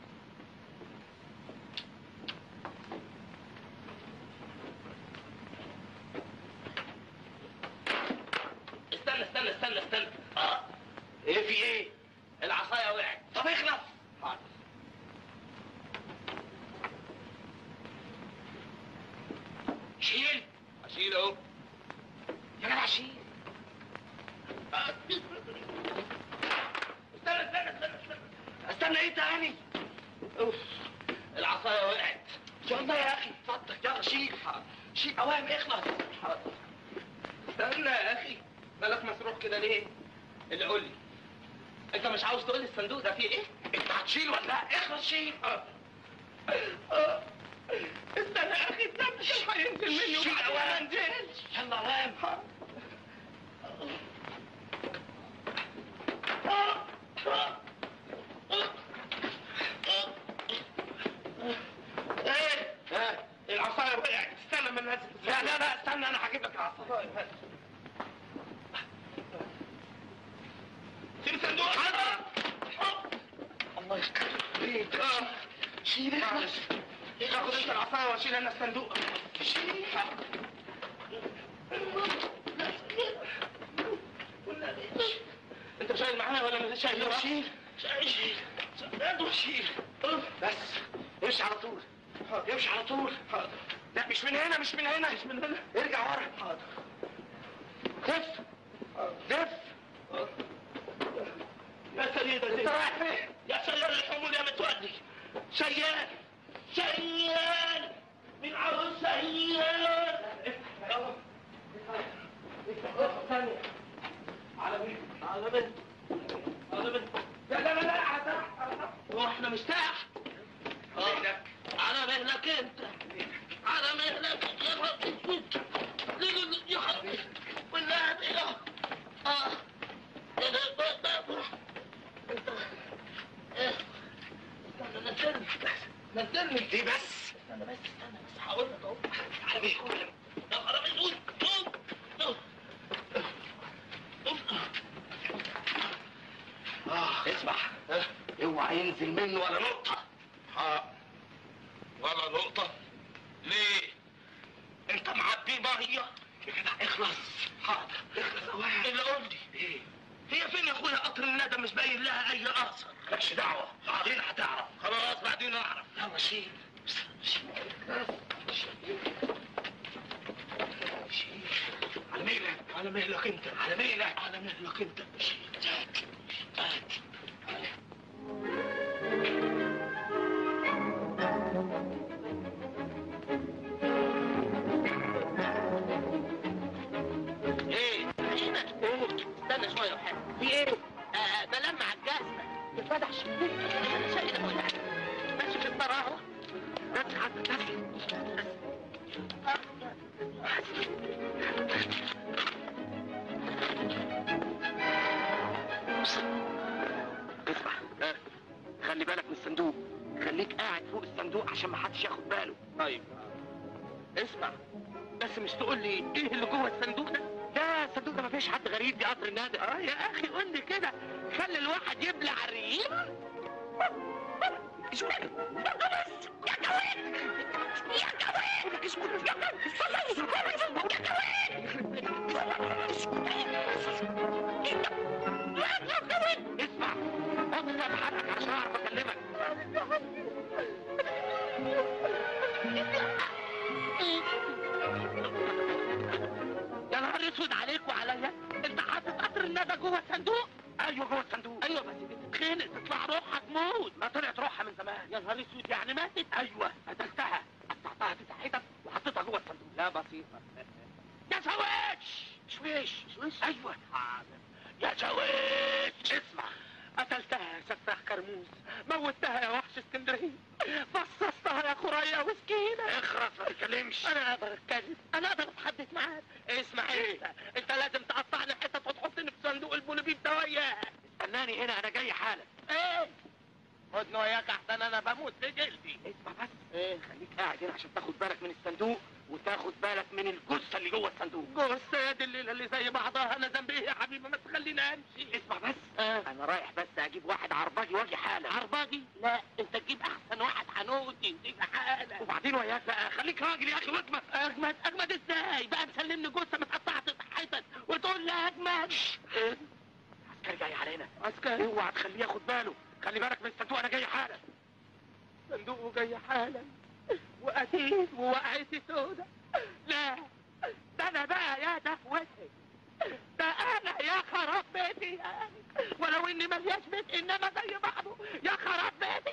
استنى استنى استنى استنى اه ايه في ايه العصايه وقعت طب اخلص حاضر شيل اشيل اهو يا جدع شيل آه. استنى استنى استنى استنى استنى ايه تاني اوف العصايه وقعت يلا يا اخي اتفضل يلا شيل شيل اوام اخلص حاضر استنى يا اخي مالك مسروح كده ليه اللي قول لي انت مش عاوز تقول لي الصندوق ده فيه ايه انت هتشيل ولا لا اخلص شيل اه. اه. استنى يا اخي استنى مش هينزل مني شيل وبعدين أوام. ما انزلش يلا وام ايه ها العصايه وقعت استنى من نزل لا لا لا استنى انا هجيب لك العصايه سيب الصندوق حاضر شيل معلش تاخد انت العصايه واشيل انا الصندوق شيل انت شايل معايا ولا مش شايل شيل شيل شيل شيل بس امشي على طول امشي على طول لا مش من هنا مش من هنا مش من هنا ارجع ورا حاضر لف لف يا سيدة انت رايح فين؟ يا سيال الحمول يا متودي شيال شيال من عروس شيال ثانية على مين؟ على بنت على بنت لا لا لا لا على تحت على تحت هو احنا مش تحت مهلك على مهلك انت على مهلك يا رب يا حبيبي والله يا اه نزلني نزلني دي بس استنى بس استنى بس هقول لك اهو على مهلك يا خراب اسود قوم قوم اه اسمع اوعى ينزل منه ولا نقطة ها ولا نقطة ليه؟ انت معبي مية يا جدع اخلص حاضر اخلص اوعى اللي قول لي ايه؟ هي فين يا اخويا قطر الندى مش باين لها اي اثر مالكش دعوة بعدين هتعرف خلاص بعدين اعرف يلا شيل شيل على مهلك على مهلك انت على مهلك على مهلك انت شيل ايه ايه استنى شويه وحاجه في ايه آه بلمع الجزمه اتفتح الشباك انا شايل ابو ماشي في الطراوه اهو بس حتى اسمع آه، خلي بالك من الصندوق خليك قاعد فوق الصندوق عشان ما حدش ياخد باله طيب اسمع بس مش تقول لي ايه اللي جوه الصندوق ده ده الصندوق ده ما فيش حد غريب دي قطر النادي اه يا اخي قول لي كده خلي الواحد يبلع الريم اسمع يا جواد يا جواد اسكت يا جواد اسمع اقفل حالك عشان اعرف اكلمك يا نهار اسود عليك وعليا انت حاطط قطر الندى جوه الصندوق ايوه جوه الصندوق ايوه بس تتخنق تطلع روحها تموت ما طلعت روحها من زمان يا نهار اسود يعني ماتت ايوه قتلتها قطعتها تسع حتت وحطيتها جوه الصندوق لا بسيطه يا شويش شويش شويش ايوه حاضر يا شويش اسمع قتلتها يا سفاح كرموز موتها يا وحش اسكندريه فصصتها يا خريا وسكينه اخرس ما تتكلمش انا اقدر اتكلم انا اقدر اتحدث معاك اسمع ايه انت انت لازم تقطعني حتت وتحطني في صندوق البوليبيب ده وياك استناني هنا انا جاي حالا ايه خدني وياك احسن انا بموت في جلدي اسمع بس ايه خليك قاعد هنا عشان تاخد بالك من الصندوق وتاخد بالك من الجثه اللي جوه الصندوق جثه يا دي الليله اللي زي بعضها انا ذنبي ايه يا حبيبي ما تخليني امشي اسمع بس آه. انا رايح بس اجيب واحد عرباجي واجي حالا عرباجي لا انت تجيب احسن واحد حنوتي تيجي حالا وبعدين وياك بقى خليك راجل يا اخي واجمد اجمد اجمد ازاي بقى مسلمني جثه متقطعه حتت وتقول لي اجمد عسكري جاي علينا عسكري اوعى تخليه ياخد باله خلي بالك من الصندوق انا جاي حالا صندوقه جاي حالا وقتيل ووقعتي سودة لا ده انا بقى يا دفوتي ده انا يا خراب بيتي يا أخي. ولو اني ملياش بيت انما زي بعضه يا خراب بيتي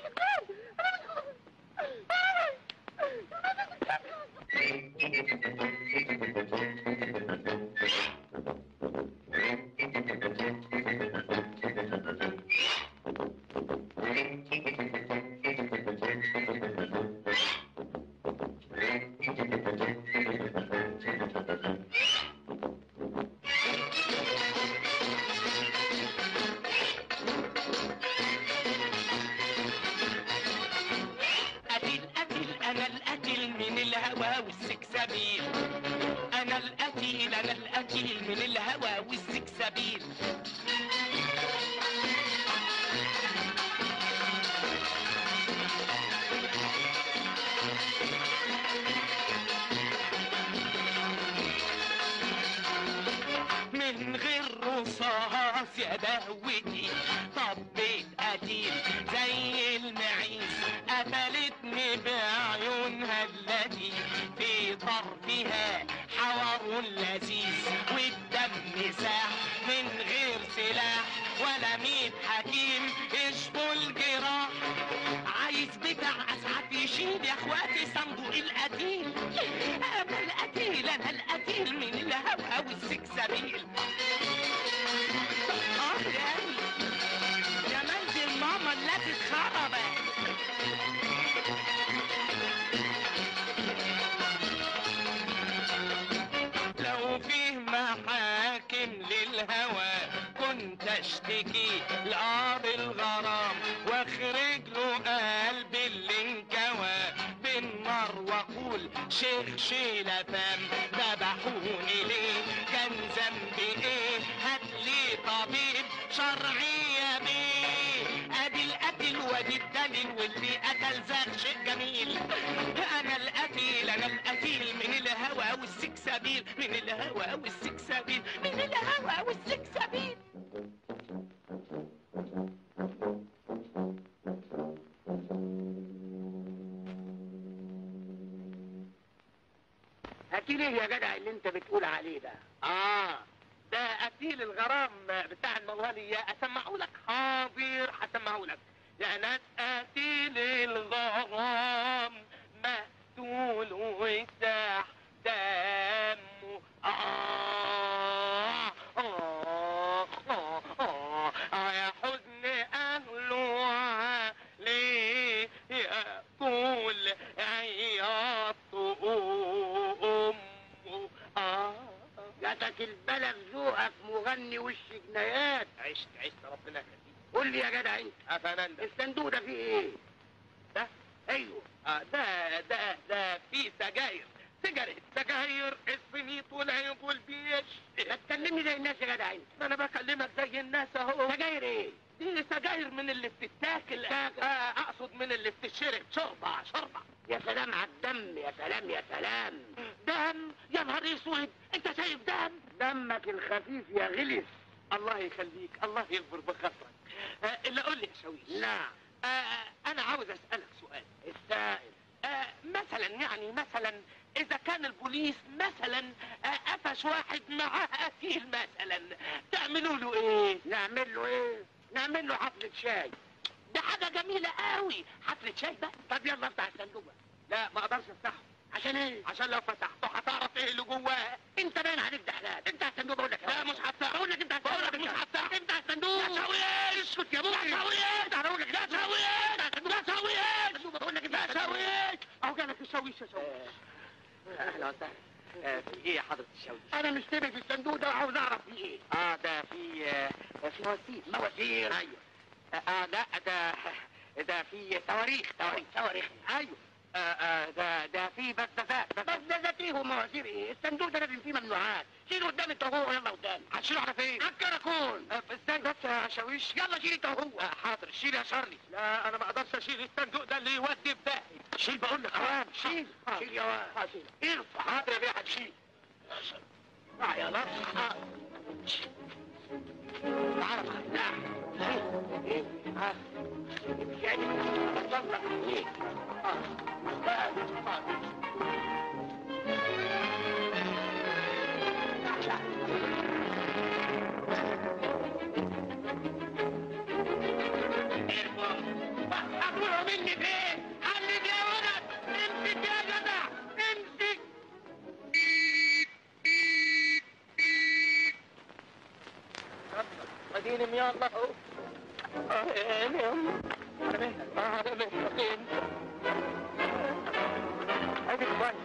قتل قتل انا القتل من الهوى والسكسبيل انا القتيل انا القتيل من الهوى والسكسبيل دهوتي طبيت قتيل زي المعيز قتلتني بعيونها التي في طرفها حور لذيذ والدم ساح من غير سلاح ولا ميت حكيم يشفوا الجراح عايز بتاع اسعد يشيل يا اخواتي صندوق القتيل انا القتيل انا القتيل من الهوى والسكسبيل اه يا يا منزل ماما التي اتخربت لو فيه محاكم للهوى كنت اشتكي لقاضي الغرام واخرج له قلب اللي انكوى بالنار واقول شيخ شيلة فام ذبحوني ليه كان ذنبي ايه هاتلي طبيب شرعي يا بيه ادي القتل وادي الدليل واللي قتل زاغ شيء جميل انا القتيل انا القتيل من الهوى والسكسبيل من الهوى والسكسبيل من الهوى والسكسبيل قتيل ايه يا جدع اللي انت بتقول عليه ده اه ده قتيل الغرام بتاع الموالية اسمعه لك حاضر هسمعه لك يا ناس قتيل الغرام مقتول وساح دمه آه آه آه آه آه يا حزن أهله عليه يقول عياط أمه آه جاتك البلد ذوقك مغني وش جنايات عشت عشت ربنا يخليك قول لي يا جدع انت افنان الصندوق ده فيه ايه ده ايوه آه ده ده ده في سجاير سجاير سجاير السميط والعيب والبيش ما تكلمني زي الناس يا جدع انت ما انا بكلمك زي الناس اهو سجاير ايه دي سجاير من اللي بتتاكل آه اقصد من اللي بتتشرب شربة شربة يا سلام على الدم يا سلام يا سلام دم يا نهار اسود انت شايف دم دمك الخفيف يا غلس الله يخليك الله يغفر بخاطرك آه اللي قول لي يا شويش نعم آه انا عاوز اسالك سؤال السائل آه مثلا يعني مثلا اذا كان البوليس مثلا آه قفش واحد معاه قتيل مثلا تعملوا له ايه نعمل له ايه نعمل له حفلة شاي ده حاجه جميله قوي حفله شاي بقى طب يلا افتح الصندوق بقى لا ما اقدرش افتحه عشان ايه عشان لو فتحته هتعرف ايه اللي جواه انت باين عليك دحلان افتح الصندوق بقول لك لا مش هفتحه بقول لك انت بقول لك مش هفتحه افتح الصندوق لا سويش اسكت يا ابوي لا سويش افتح بقول لك لا سويش لا سويش بقول لك لا افتح الصندوق. سويش اهو جالك الشويش يا شويش اهلا وسهلا آه، في ايه يا حضرة الشويش؟ انا مشتبه في الصندوق ده وعاوز اعرف فيه ايه اه ده في آه، في مواسير مواسير ايوه آه، اه لا ده ده في تواريخ تواريخ صواريخ ايوه آه، آه، ده ده في بزازات بس ده ذاتيه ومواسير ايه الصندوق ده لازم فيه ممنوعات شيل قدام انت وهو يلا قدام هتشيله على فين؟ على الكراكون آه، استنى بس يا شاويش يلا شيل انت وهو آه، حاضر شيل يا شارلي لا انا ما اقدرش اشيل الصندوق ده اللي يودي في داهية شيل بقول لك اوام شيل حاضر. شيل يا واد شيل ارفع حاضر يا بيه هتشيل اسمع يا لطف تعال معايا لا شيل ايه ها مش قادر اتفضل عليك اه بس. هتروحوا مني فين؟ حلل يا ولد امسك يا جدع امسك اديني يا الله اهو اه يا نعم على مهلك اه على مهلك فين ادي كويس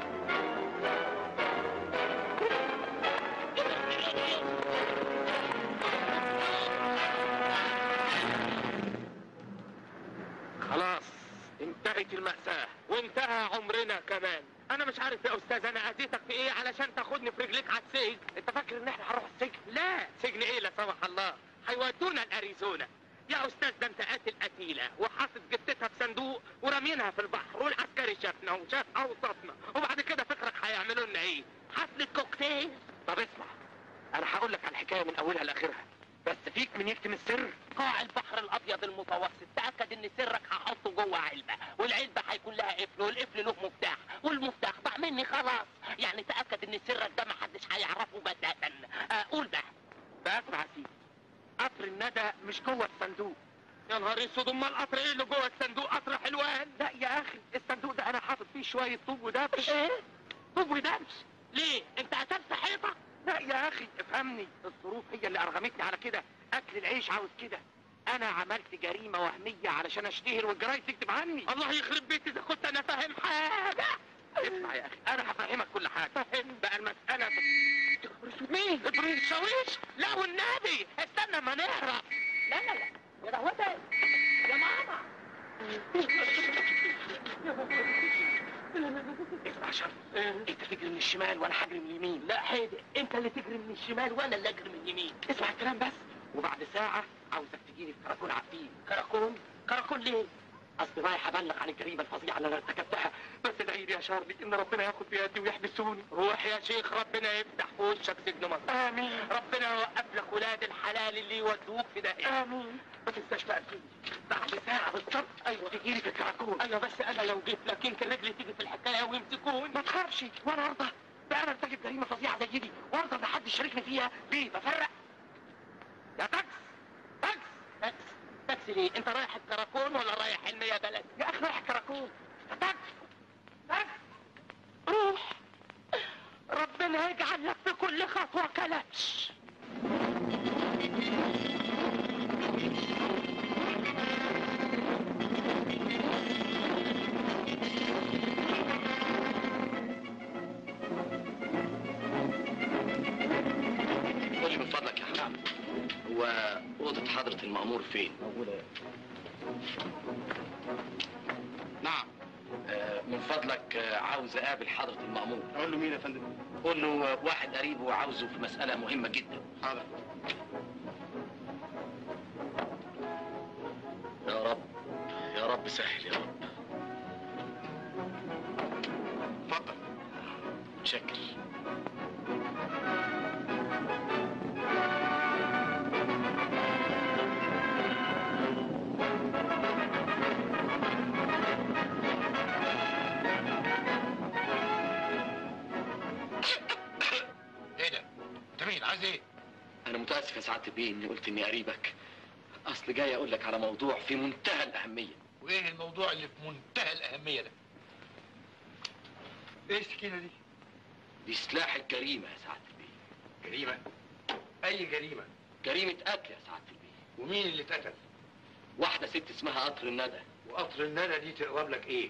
خلاص انتهت المأساة وانتهى عمرنا كمان انا مش عارف يا استاذ انا اذيتك في ايه علشان تاخدني في رجليك على السجن انت فاكر ان احنا هنروح السجن لا سجن ايه لا سمح الله هيودونا الاريزونا يا استاذ ده انت قاتل قتيلة وحاطط جثتها في صندوق ورامينها في البحر والعسكري شافنا وشاف اوصافنا وبعد كده فكرك هيعملوا لنا ايه حفلة كوكتيل طب اسمع انا هقول لك على الحكاية من اولها لاخرها بس فيك من يكتم السر قاع البحر الابيض المتوسط تاكد ان سرك هحطه جوه علبه والعلبه هيكون لها قفل والقفل له مفتاح والمفتاح ضاع مني خلاص يعني تاكد ان سرك ده محدش هيعرفه بتاتا آه قول بقى بسمع يا سيدي قطر الندى مش جوه الصندوق يا نهار اسود امال القطر ايه اللي جوه الصندوق قطر حلوان لا يا اخي الصندوق ده انا حاطط فيه شويه طوب ودبش ايه طب ودبش ليه انت قتلت حيطه لا يا اخي افهمني الظروف هي اللي ارغمتني على كده اكل العيش عاوز كده انا عملت جريمه وهميه علشان اشتهر والجرايد تكتب عني الله يخرب بيتي اذا كنت انا فاهم حاجه اسمع يا اخي انا هفهمك كل حاجه فاهم بقى المساله مين ابراهيم شاويش لا والنبي استنى ما نهرب لا لا لا يا دهوتي يا ماما اسمع شرف انت تجري من الشمال وانا هجري من اليمين لا حيدر انت اللي تجري من الشمال وانا اللي اجري من اليمين اسمع الكلام بس وبعد ساعه عاوزك تجيلي في كراكون عفين كراكون كراكون ليه اصل رايح ابلغ عن الجريمه الفظيعه اللي انا ارتكبتها بس ادعي لي يا شارلي ان ربنا ياخد بيدي ويحبسوني روح يا شيخ ربنا يفتح في وشك سجن مصر امين ربنا يوقف لك ولاد الحلال اللي يودوك في داهيه امين ما تنساش بقى تجيلي بعد ساعه بالظبط ايوه تجيلي في الكراكون ايوه بس انا لو جيت لك يمكن رجلي تيجي في الحكايه ويمسكوني ما تخافش وانا ارضى بقى انا ارتكب جريمه فظيعه زي دي وارضى ان حد يشاركني فيها ليه بفرق يا تاكس تاكس تاكس تاكسي ليه انت رايح الكراكون ولا رايح المية بلد يا اخي رايح كراكون تاكس تاكس روح ربنا يجعل لك في كل خطوه كلبش قول لي من فضلك يا حمام هو أوضة حضرة المأمور فين؟ موجودة نعم آه من فضلك آه عاوز أقابل حضرة المأمور اقول له مين يا فندم قول له آه، واحد قريبه عاوزه في مسألة مهمة جدا حاضر يا رب يا رب سهل يا رب اتفضل شكل ايه ده انت مين عايز ايه أنا متأسف يا سعادة البيه إني قلت إني قريبك أصل جاي أقول لك على موضوع في منتهى الأهمية وايه الموضوع اللي في منتهى الاهميه ده ايه السكينه دي دي سلاح الجريمة يا سعادة البيه جريمه اي جريمه جريمة قتل يا سعادة البيه ومين اللي اتقتل واحدة ست اسمها قطر الندى وقطر الندى دي تقرب لك ايه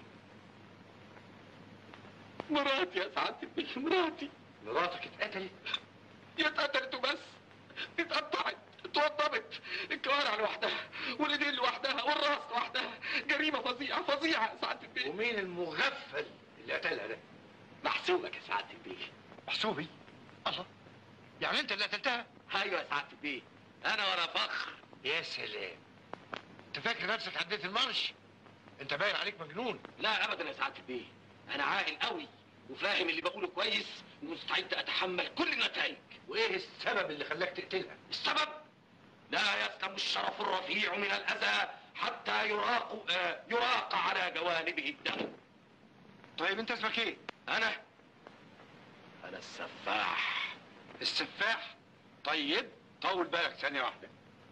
مراتي يا سعادة البيه مراتي مراتك اتقتلت دي اتقتلت وبس دي اتقطعت اتوضبت الكوارع لوحدها والايدين لوحدها والراس لوحدها جريمة فظيعة فظيعة يا سعادة البيه ومين المغفل اللي قتلها ده محسوبك يا سعادة البيه محسوبي الله يعني انت اللي قتلتها ايوه يا سعادة البيه انا ولا فخر يا سلام انت فاكر نفسك عديت المرش انت باين عليك مجنون لا ابدا يا سعادة البيه انا عاقل قوي وفاهم اللي بقوله كويس ومستعد اتحمل كل النتائج وايه السبب اللي خلاك تقتلها السبب لا يسلم الشرف الرفيع من الاذى حتى يراق آه يراق على جوانبه الدم طيب انت اسمك ايه انا انا السفاح السفاح طيب طول بالك ثانيه واحده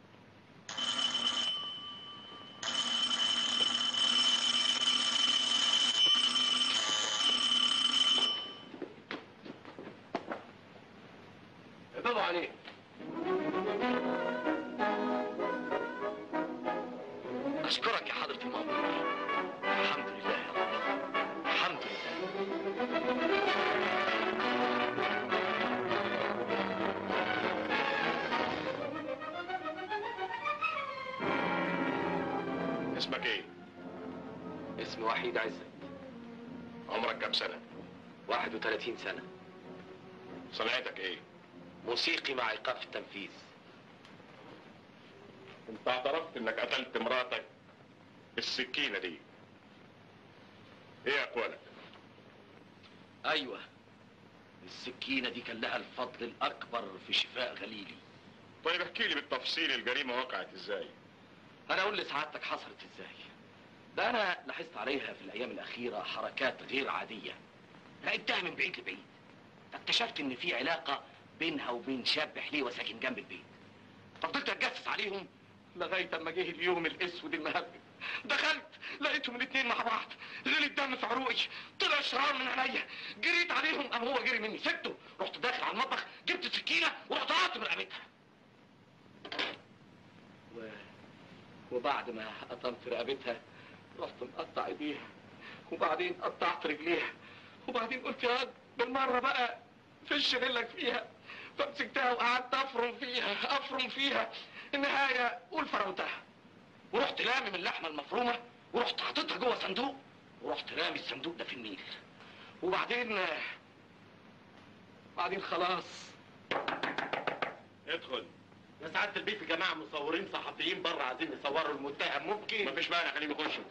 اقبضوا عليه اشكرك يا حضرة المأمور الحمد لله يا رب الحمد لله اسمك ايه اسمي وحيد عزت عمرك كام سنه 31 سنة صنعتك ايه موسيقي مع ايقاف التنفيذ انت اعترفت انك قتلت مراتك بالسكينه دي ايه اقوالك ايوه السكينة دي كان لها الفضل الاكبر في شفاء غليلي طيب احكي لي بالتفصيل الجريمه وقعت ازاي انا اقول لسعادتك حصلت ازاي ده انا لاحظت عليها في الايام الاخيره حركات غير عاديه راقبتها من بعيد لبعيد فاكتشفت ان في علاقه بينها وبين شاب حليوه ساكن جنب البيت فضلت اتجسس عليهم لغايه اما جه اليوم الاسود المهبب دخلت لقيتهم الاثنين مع بعض غلي الدم في عروقي طلع شرار من عينيا جريت عليهم قام هو جري مني سبته رحت داخل على المطبخ جبت سكينه ورحت قاطم رقبتها و... وبعد ما قطمت رقبتها رحت مقطع ايديها وبعدين قطعت رجليها وبعدين قلت يا واد بالمره بقى فش رجلك فيها فمسكتها وقعدت افرم فيها افرم فيها النهايه قول فرمتها ورحت لامم اللحمه المفرومه ورحت حاططها جوه صندوق ورحت رامي الصندوق ده في النيل وبعدين بعدين خلاص ادخل يا سعاده البيت في جماعه مصورين صحفيين بره عايزين يصوروا المتهم ممكن مفيش مانع خليهم يخشوا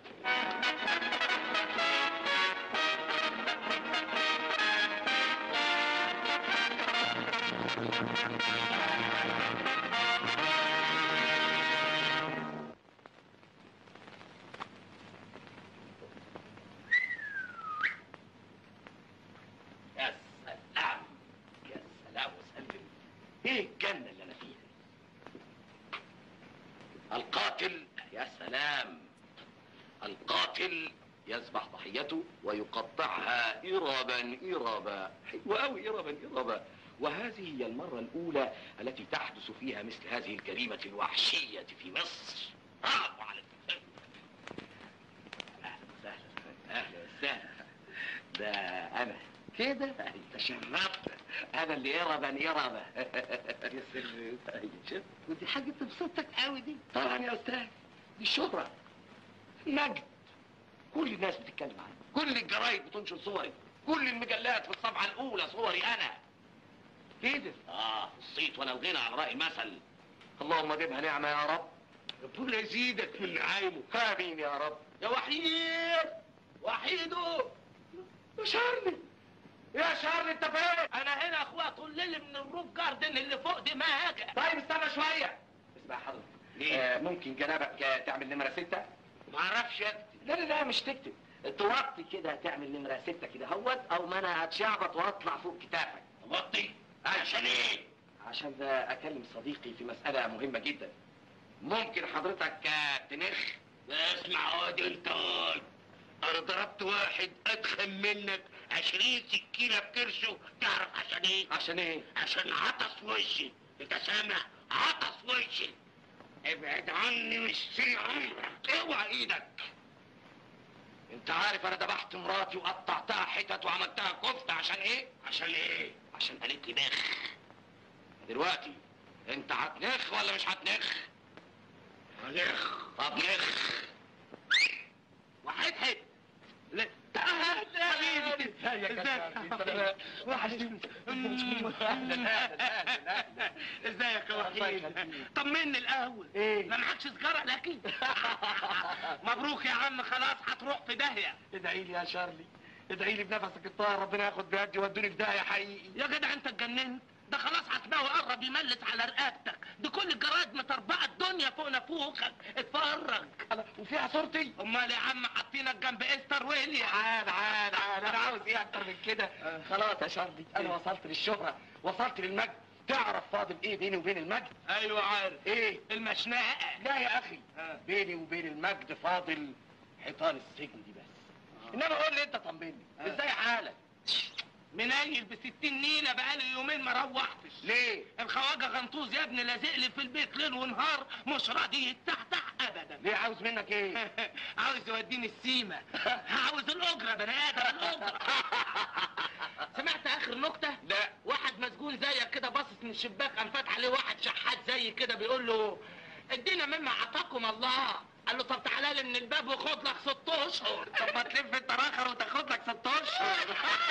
يا سلام يا سلام وسلم ايه الجنة اللي انا فيها القاتل يا سلام القاتل يذبح ضحيته ويقطعها إربا إربا حلوة أوي إربا إربا وهذه هي المرة الأولى التي تحدث فيها مثل هذه الجريمة الوحشية في مصر برافو على الفكرة أهلا وسهلا أهلا وسهلا ده أنا كده تشرفت انا اللي اربا اربا يا سلام شوف ودي حاجه تبسطك قوي دي طبعا يا استاذ دي الشهره مجد كل الناس بتتكلم عني كل الجرايد بتنشر صوري كل المجلات في الصفحه الاولى صوري انا كده اه الصيت ولا الغنى على راي المثل اللهم جبها نعمه يا رب ربنا يزيدك من نعيمه امين يا رب يا وحيد وحيدو يا شارلي يا شارلي انت فين؟ انا هنا اخويا طول ليلي من الروف جاردن اللي فوق دماغك طيب استنى شويه اسمع حضرتك آه ممكن جنابك آه، تعمل نمره ستة؟ ما اعرفش اكتب لا لا لا مش تكتب توطي كده تعمل نمره ستة كده هوت او ما انا هتشعبط واطلع فوق كتافك توطي عشان ايه؟ عشان ده اكلم صديقي في مسألة مهمة جدا ممكن حضرتك آه، تنخ اسمع عاد انت انا ضربت واحد اتخن منك عشرين سكينة في كرشه تعرف عشان ايه؟ عشان ايه؟ عشان عطس وشي انت سامع؟ عطس وشي ابعد عني مش في عمرك اوعى ايدك انت عارف انا ذبحت مراتي وقطعتها حتت وعملتها كفتة عشان ايه؟ عشان ايه؟ عشان قالت لي نخ دلوقتي انت هتنخ ولا مش هتنخ؟ هنخ طب نخ واحد حد لا تعال يا حبيبي ازيك وحشتني ازيك يا وحيد طمني الاول ايه ما معكش سجاره لكن مبروك يا عم خلاص هتروح في داهيه ادعي لي يا شارلي ادعي لي بنفسك الطاهر ربنا ياخد بيدي ودوني في داهيه حقيقي يا جدع انت اتجننت ده خلاص هتلاقيه قرب يملس على رقبتك دي كل الجرايد متربعه الدنيا فوق نافوخك اتفرج وفيها صورتي امال يا عم حاطينك جنب استر ويليام عاد عاد عاد انا عاوز ايه اكتر من كده خلاص يا شارلي انا وصلت للشهره وصلت للمجد تعرف فاضل ايه بيني وبين المجد ايوه عارف ايه المشنقه لا يا اخي بيني وبين المجد فاضل حيطان السجن دي بس انما قول لي انت طمني ازاي حالك منيل بستين نيلة بقالي يومين ما روحتش ليه؟ الخواجة غنطوز يا ابني لازق لي في البيت ليل ونهار مش راضي يتحتح ابدا ليه عاوز منك ايه؟ عاوز يوديني السيمة عاوز الاجرة بني ادم الاجرة سمعت اخر نكتة؟ لا واحد مسجون زيك كده باصص من الشباك قام فاتح عليه واحد شحات زي كده بيقول له ادينا مما اعطاكم الله قال له طب تعالى لي من الباب وخد لك ست اشهر طب ما تلف انت الاخر وتاخد لك ست اشهر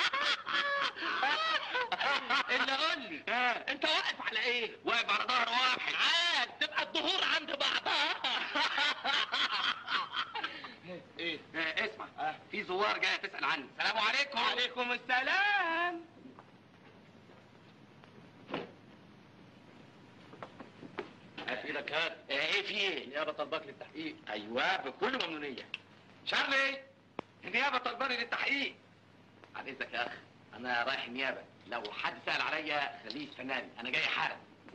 اللي قول لي انت واقف على ايه؟ واقف على ظهر واحد عاد تبقى الظهور عند بعضها ايه؟ اسمع في زوار جايه تسال عني السلام عليكم وعليكم السلام هات ايدك هات ايه في ايه؟ النيابه طلبك للتحقيق ايوه بكل ممنونيه شارلي النيابه طلباني للتحقيق عن اذنك يا اخ انا رايح النيابه لو حد سال عليا خليه يستناني انا جاي حالا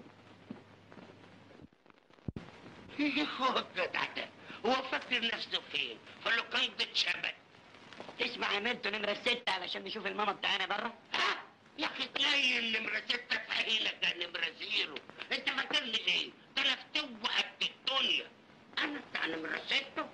خد ده هو فاكر نفسه فين؟ في اللوكاندا اتشبت تسمع يا منتو نمرة ستة علشان نشوف الماما بتاعنا بره ها؟ يا اخي تلاقي نمرة ستة فاهيلك ده نمرة زيرو انت فاكرني ايه؟ ده انا فتوة قد الدنيا انا بتاع نمرة ستة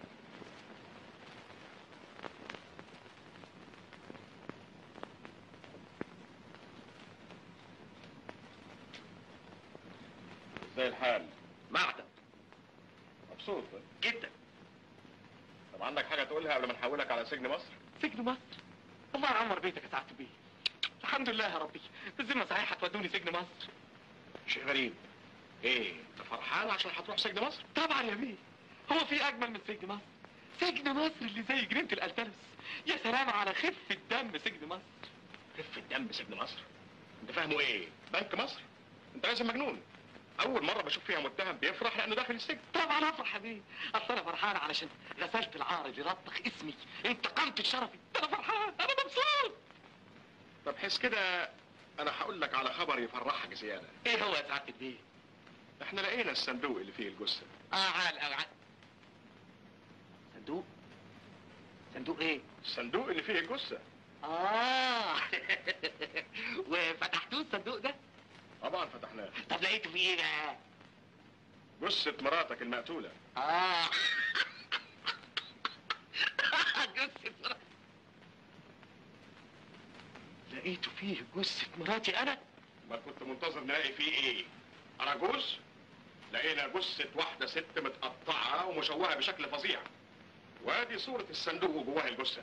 ازاي الحال؟ معدن مبسوط جدا طب عندك حاجه تقولها قبل ما نحولك على سجن مصر؟ سجن مصر الله يعمر بيتك يا سعاده البيه الحمد لله يا ربي بالذمه صحيح هتودوني سجن مصر شيء غريب ايه انت فرحان عشان هتروح سجن مصر؟ طبعا يا بيه هو في اجمل من سجن مصر سجن مصر اللي زي جنينه الالتلس يا سلام على خفه دم سجن مصر خف الدم سجن مصر انت فاهمه ايه؟ بنك مصر؟ انت لازم مجنون اول مره بشوف فيها متهم بيفرح لانه داخل السجن طبعا افرح يا بيه اصل انا فرحان علشان غسلت العار اللي رطخ اسمي انتقمت لشرفي انا فرحان انا مبسوط طب حس كده انا هقول لك على خبر يفرحك زياده ايه هو يا سعاده البيه احنا لقينا الصندوق اللي فيه الجثه اه عال اه عال صندوق صندوق ايه الصندوق اللي فيه الجثه اه وفتحتوه الصندوق ده طبعا فتحناه طب لقيته فيه ايه بقى جثه مراتك المقتوله اه جثة مراتي لقيته فيه جثة مراتي انا ما كنت منتظر نلاقي فيه ايه اراجوز لقينا جثه واحده ست متقطعه ومشوهه بشكل فظيع وادي صوره الصندوق وجواها الجثه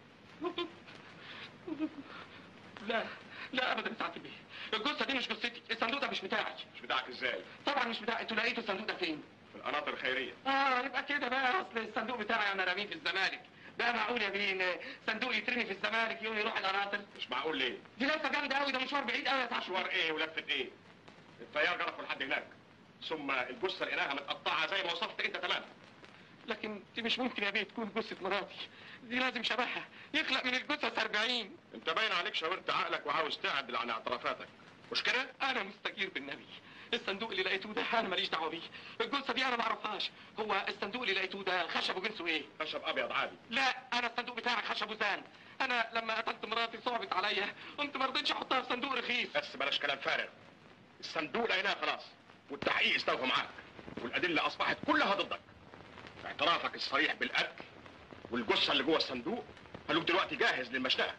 لا لا ابدا يا سعاده البيه الجثه دي مش جثتي الصندوق ده مش بتاعي مش بتاعك ازاي طبعا مش بتاعي انتوا لقيتوا الصندوق ده فين في القناطر الخيريه اه يبقى كده بقى اصل الصندوق بتاعي انا راميه في الزمالك ده معقول يا بيه إن صندوق يترمي في الزمالك يوم يروح القناطر مش معقول ليه دي لفه جامده قوي ده مشوار بعيد قوي يا سعاده مشوار ايه ولفه ايه الطيار جرفوا لحد هناك ثم الجثه لقيناها متقطعه زي ما وصفت انت تمام لكن دي مش ممكن يا بيه تكون جثه مراتي دي لازم شبهها يخلق من الجثث 40 انت باين عليك شاورت عقلك وعاوز تعدل عن اعترافاتك مش كده انا مستجير بالنبي الصندوق اللي لقيتوه ده انا ماليش دعوه بيه الجثه دي انا ما اعرفهاش هو الصندوق اللي لقيتوه ده خشب وجنسه ايه خشب ابيض عادي لا انا الصندوق بتاعي خشب وزان انا لما قتلت مراتي صعبت عليا قمت ما رضيتش احطها في صندوق رخيص بس بلاش كلام فارغ الصندوق لقيناه خلاص والتحقيق استوفى معاك والادله اصبحت كلها ضدك اعترافك الصريح بالقتل والجثه اللي جوه الصندوق خلوك دلوقتي جاهز للمشنقه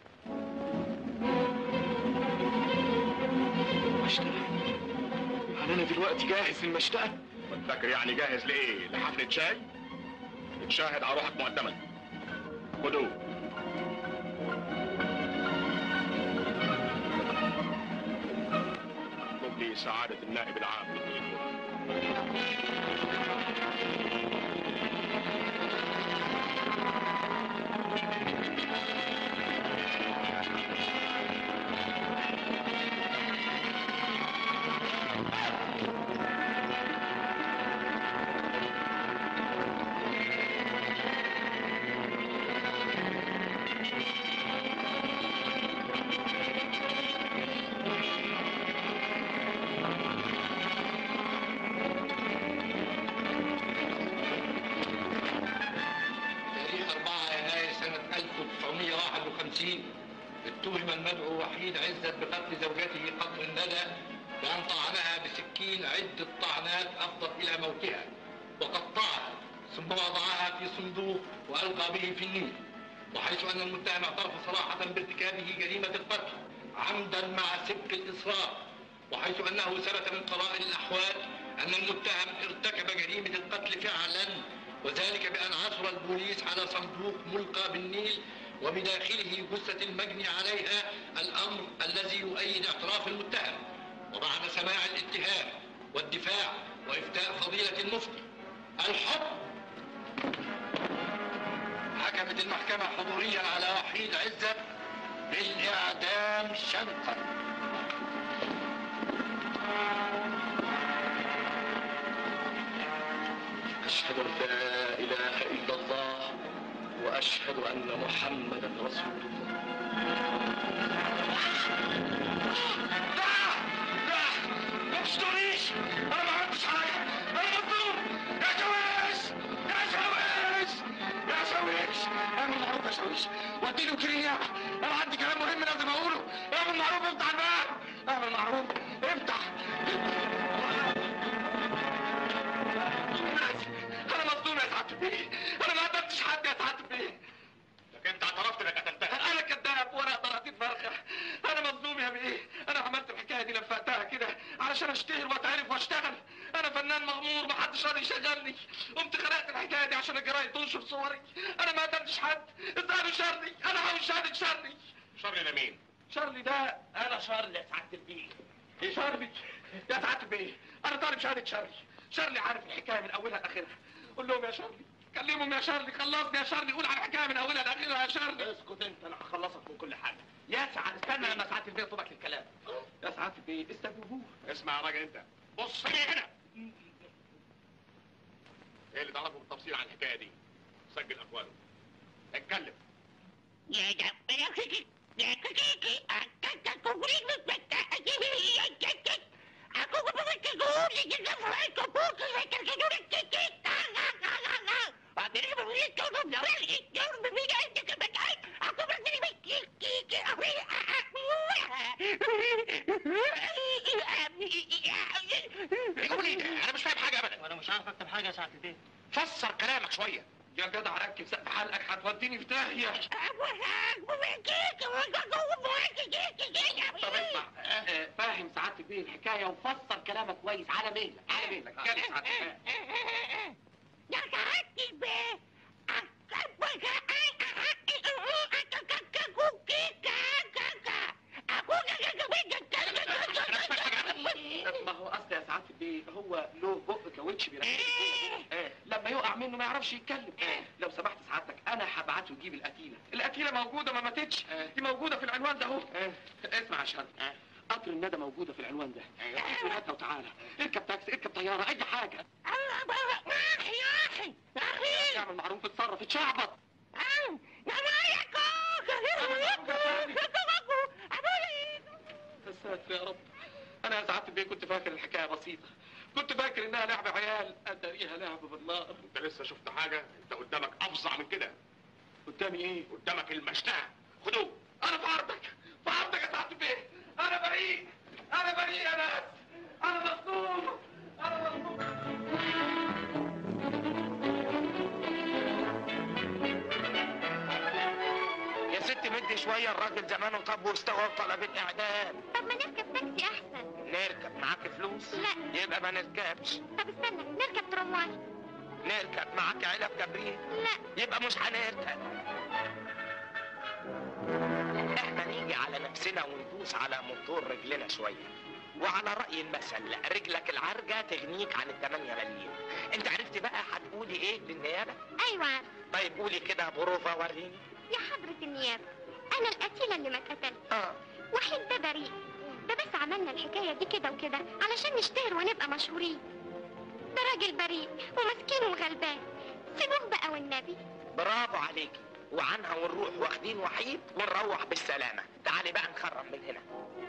مشتقة هل انا دلوقتي جاهز للمشتقة كنت فاكر يعني جاهز لايه لحفله شاي اتشاهد على روحك مقدما خدوه اطلب لي سعاده النائب العام للملك تاريخ 4 يناير سنة 1951 اتهم المدعو وحيد عزت بقتل زوجته قبل الندى بأن طعنها بسكين عدة طعنات أفضت إلى موتها وقطعها ثم وضعها في صندوق وألقى به في النيل وحيث أن المتهم اعترف صراحة بارتكابه جريمة القتل عمدا مع سبق الإصرار وحيث أنه ثبت من قرائن الأحوال أن المتهم ارتكب جريمة القتل فعلا وذلك بأن عثر البوليس على صندوق ملقى بالنيل وبداخله جثة المجني عليها الأمر الذي يؤيد اعتراف المتهم وبعد سماع الاتهام والدفاع وإفتاء فضيلة المفتي الحكم حكمت المحكمة حضوريا على وحيد عزت بالإعدام شنقا أشهد أن لا إله إلا الله وأشهد أن محمدا رسول الله ما تشتريش انا ما عملتش حاجه انا مظلوم يا شويش يا شويش يا شويش اعمل معروف يا شويش وديني وكيل النيابه انا عندي كلام مهم لازم اقوله اعمل معروف افتح الباب اعمل معروف افتح انا مظلوم يا سعاده البيه انا ما قتلتش حد يا سعاده البيه لكن انت اعترفت انك قتلتها انا كذاب وانا طلعتيت فرخه انا مظلوم يا بيه انا عملت الحكايه دي لفقتها كده علشان اشتهر واتعرف واشتغل انا فنان مغمور محدش راضي يشغلني قمت خلقت الحكايه دي عشان الجرايد تنشر صوري انا ما قتلتش حد اسالوا شرلي انا عاوز شهاده شرلي شر لمين؟ شرلي ده انا شرلي يا سعاده البيه ايه شرلي يا سعاده البيه انا طالب شهاده شرلي شرلي عارف الحكايه من اولها لاخرها قول لهم يا شرلي كلمهم يا شرلي خلصني يا شرلي قول على الحكايه من اولها لاخرها يا شرلي اسكت انت انا هخلصك من كل حاجه يا سعد استنى لما سعاده البيت يطلبك للكلام يا سعاده البيه استجوبوه اسمع يا راجل انت بص لي هنا ايه اللي تعرفه بالتفصيل عن الحكايه دي؟ سجل اقواله اتكلم يا جماعة يا كيكي يا كيكي أكاكا كوكري بسبتا Aku berpikir di kita mulai kebun kita kedua kita. Akhirnya berbunyi kau tu jawab itu berbeda itu kebetulan. Aku berpikir kiki قول ايه ده؟ انا مش فاهم حاجه ابدا وانا مش عارف اكتب حاجه يا سعاده البيت فسر كلامك شويه يا جدع ركز سقف حلقك هتوديني في داهيه طب اسمع آه، فاهم سعاده البيه الحكايه وفسر كلامك كويس على مهلك على مهلك كلم سعاده البيه ما هو اصل يا سعاده البيه هو له بق كاوتش بيركب آه، لما يقع منه ما يعرفش يتكلم لو سمحت سعادتك انا هبعته يجيب القتيله القتيله موجوده ما ماتتش دي موجوده في العنوان ده اهو اسمع يا شرط قطر الندى موجوده في العنوان ده هاتها وتعالى اركب تاكسي اركب طياره اي حاجه اعمل معروف اتصرف اتشعبط يا ساتر يا رب انا يا سعاده البيه كنت فاكر الحكايه بسيطه كنت فاكر انها لعبه عيال اتاريها لعبه بالنار انت لسه شفت حاجه انت قدامك افظع من كده قدامي ايه قدامك المشنقه خدوه انا في عرضك في عرضك يا سعاده البيه انا بريء انا بريء يا ناس انا مظلوم انا مظلوم يا ست مد شويه الراجل زمانه طب واستوى طلب الاعدام طب ما نركب تاكسي احسن نركب معاك فلوس لا. يبقى ما نركبش طب استنى نركب ترماي نركب معاك علب جبريل لا يبقى مش هنركب احنا نيجي على نفسنا وندوس على موتور رجلنا شويه وعلى رأي المثل رجلك العرجة تغنيك عن التمانية مليون انت عرفت بقى هتقولي ايه للنيابة ايوه عارف طيب قولي كده بروفة وريني يا حضرة النيابة انا القتيلة اللي ما اتقتلت اه وحيد ده بريء ده بس عملنا الحكاية دي كده وكده علشان نشتهر ونبقى مشهورين ده راجل بريء ومسكين وغلبان سيبوه بقى والنبي برافو عليكي وعنها ونروح واخدين وحيد ونروح بالسلامة تعالي بقى نخرم من هنا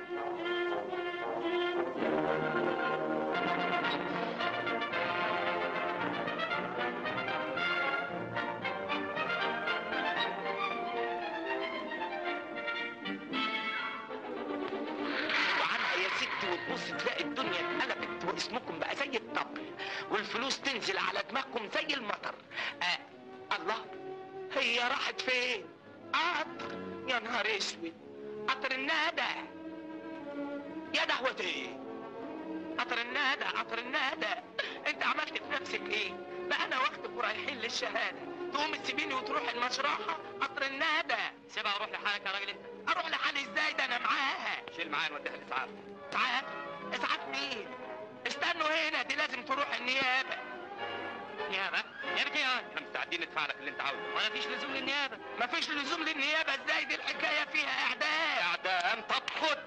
وعنها يا ستي وتبص تلاقي الدنيا اتقلبت واسمكم بقى زي الطبل والفلوس تنزل على دماغكم زي المطر آه الله هي راحت فين؟ قطر يا نهار اسود قطر النادى يا دهوتي قطر النادى قطر النادى انت عملت في نفسك ايه؟ بقى انا واخدك ورايحين للشهاده تقوم تسيبيني وتروح المشرحه قطر النادى سيبها اروح لحالك يا راجل انت اروح لحالي ازاي ده انا معاها شيل معايا نوديها الاسعاف اسعاف اسعاف مين استنوا هنا دي لازم تروح النيابه نيابه نيابه ايه يعني؟ احنا مستعدين ندفع لك اللي انت عاوزه ولا فيش لزوم للنيابه مفيش لزوم للنيابه ازاي دي الحكايه فيها اعدام اعدام طب خد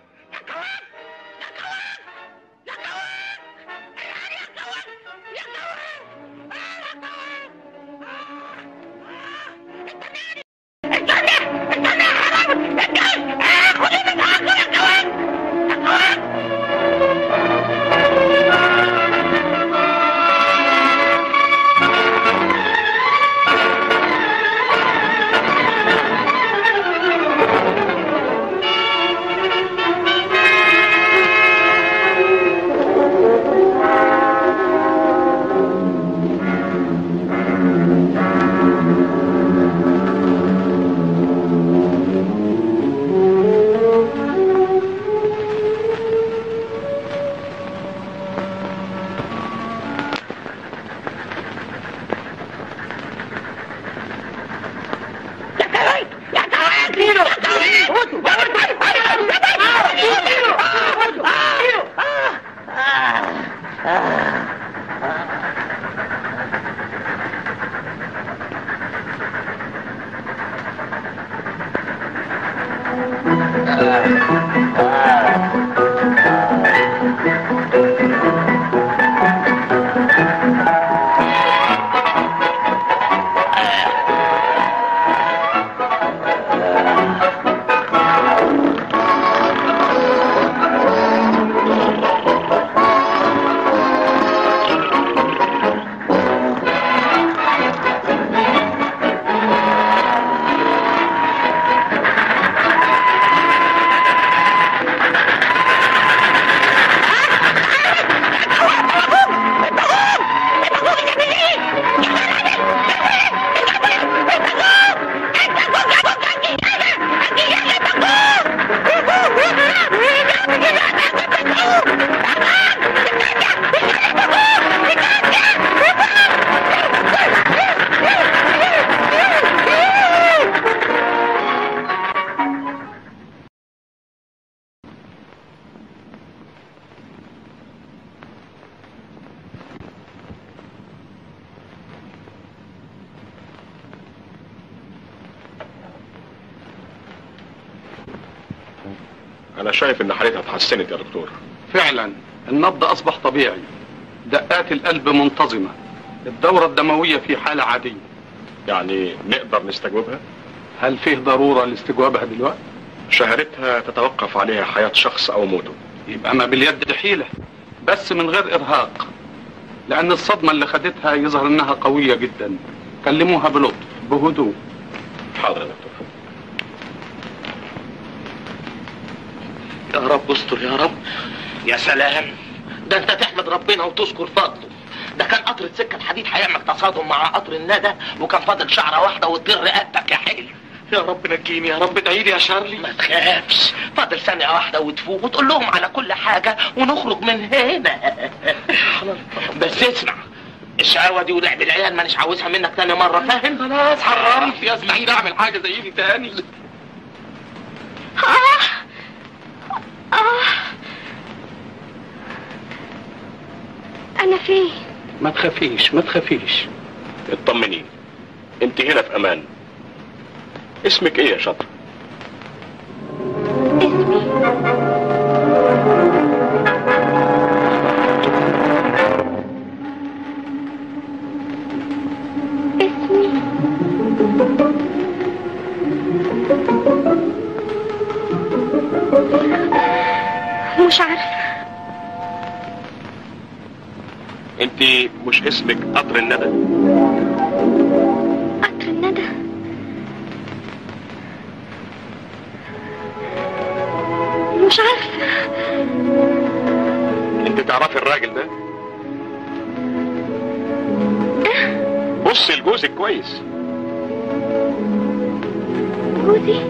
يا كوان يا كوان يا كوان يا كوان انا شايف ان حالتها اتحسنت يا دكتور فعلا النبض اصبح طبيعي دقات القلب منتظمه الدوره الدمويه في حاله عاديه يعني نقدر نستجوبها هل فيه ضروره لاستجوابها دلوقتي شهادتها تتوقف عليها حياة شخص او موته يبقى ما باليد حيله بس من غير ارهاق لان الصدمه اللي خدتها يظهر انها قويه جدا كلموها بلطف بهدوء حاضر يا دكتور يا رب استر يا رب يا سلام ده انت تحمد ربنا وتشكر فضله ده كان قطر السكه الحديد هيعمل تصادم مع قطر الندى وكان فاضل شعره واحده وتطير رقبتك يا حلو يا رب نجيني يا رب ادعي لي يا شارلي ما تخافش فاضل ثانيه واحده وتفوق وتقول لهم على كل حاجه ونخرج من هنا بس اسمع الشقاوة دي ولعب العيال مانيش عاوزها منك تاني مرة فاهم؟ خلاص حرمت يا اسماعيل اعمل حاجة زي دي تاني آه آه أنا فين؟ ما تخافيش ما تخافيش اطمني انت هنا في امان اسمك ايه يا شاطر اسمي اسمي مش عارفة انت مش اسمك قطر الندى قطر الندى مش عارفة انت تعرفي الراجل ده بصي لجوزك كويس جوزي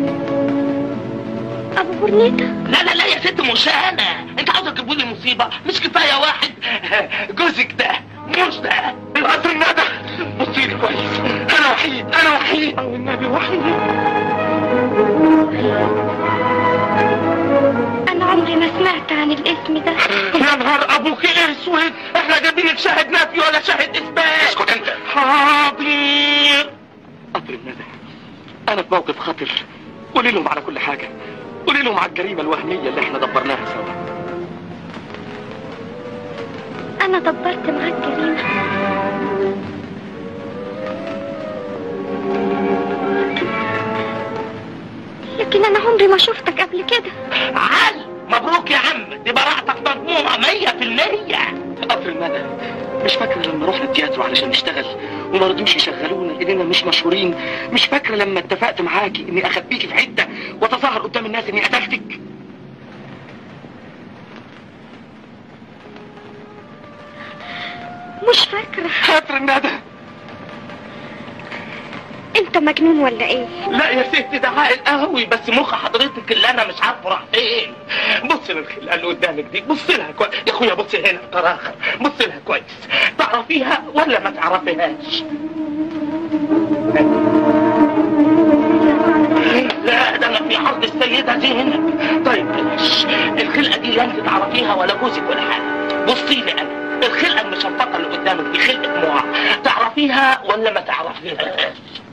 أبو برنيتا لا لا لا يا ست مش انا انت عاوزة تجيبوا لي مصيبة مش كفاية واحد جوزك ده مش ده القطر الندى بصي لي كويس انا وحيد انا وحيد او النبي وحيد أنا عمري ما سمعت عن الاسم ده يا نهار ابوك اسود احنا جايبين لك شاهد نفي ولا شاهد اثبات اسكت انت حاضر قطر الندى انا في موقف خطر قولي لهم على كل حاجة قولي لهم على الجريمة الوهمية اللي احنا دبرناها سوا أنا دبرت معاك جريمة لكن أنا عمري ما شفتك قبل كده عال مبروك يا عم دي براءتك مضمومة مية في المية قطر الندى مش فاكرة لما رحنا التياترو علشان نشتغل وما رضوش يشغلونا لاننا مش مشهورين مش فاكرة لما اتفقت معاكي اني اخبيكي في حتة واتظاهر قدام الناس اني قتلتك مش فاكرة قطر الندى أنت مجنون ولا إيه؟ لا يا ستي ده عاقل قوي بس مخ حضرتك اللي انا مش عارفه راح فين بص للخلقه اللي قدامك دي بص لها كويس يا اخويا بص هنا تراخر بص لها كويس تعرفيها ولا ما تعرفيهاش تيجي هنا طيب بلاش الخلقه دي لا انت تعرفيها ولا جوزك ولا حاجه بصي لي انا الخلقه المشفقه اللي قدامك دي خلقه موع تعرفيها ولا ما تعرفيهاش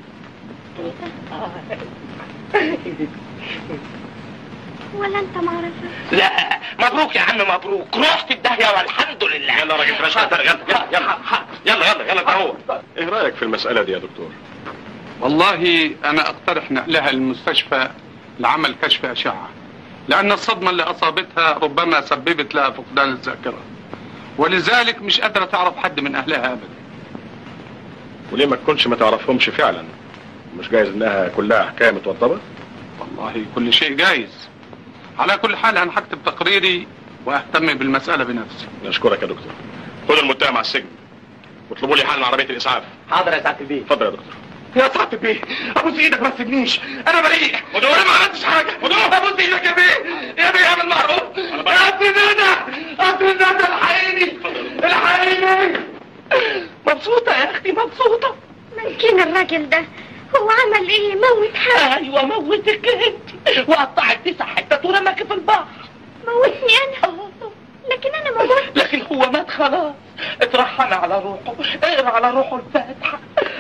ولا انت معرفة لا مبروك يا عم مبروك رحت الداهيه والحمد لله يلا يا راجل بلاش كتر، يلا يلا يلا يلا يلا تعالوا ايه رايك في المساله دي يا دكتور والله أنا أقترح نقلها للمستشفى لعمل كشف أشعة لأن الصدمة اللي أصابتها ربما سببت لها فقدان الذاكرة ولذلك مش قادرة تعرف حد من أهلها أبدا وليه ما تكونش ما تعرفهمش فعلا مش جايز انها كلها حكايه متوضبه والله كل شيء جايز على كل حال أنا هكتب تقريري وأهتم بالمسألة بنفسي نشكرك يا دكتور خد المتهم على السجن واطلبوا لي حل عربيه الاسعاف حاضر يا سعاده البيه اتفضل يا دكتور يا صاحب البيه ابوس ايدك ما تسيبنيش انا بريء انا ما عملتش حاجه ابوس ايدك يا بيه يا بيه اعمل معروف يا اصل ندى اصل ندى الحقيني الحقيني مبسوطه يا اختي مبسوطه ممكن الراجل ده هو عمل ايه موت حد ايوه موتك انت وقطعك تسع حتت ورماك في البحر موتني انا لكن انا موت لكن هو مات خلاص اترحم على روحه اقرا على روحه الفاتحه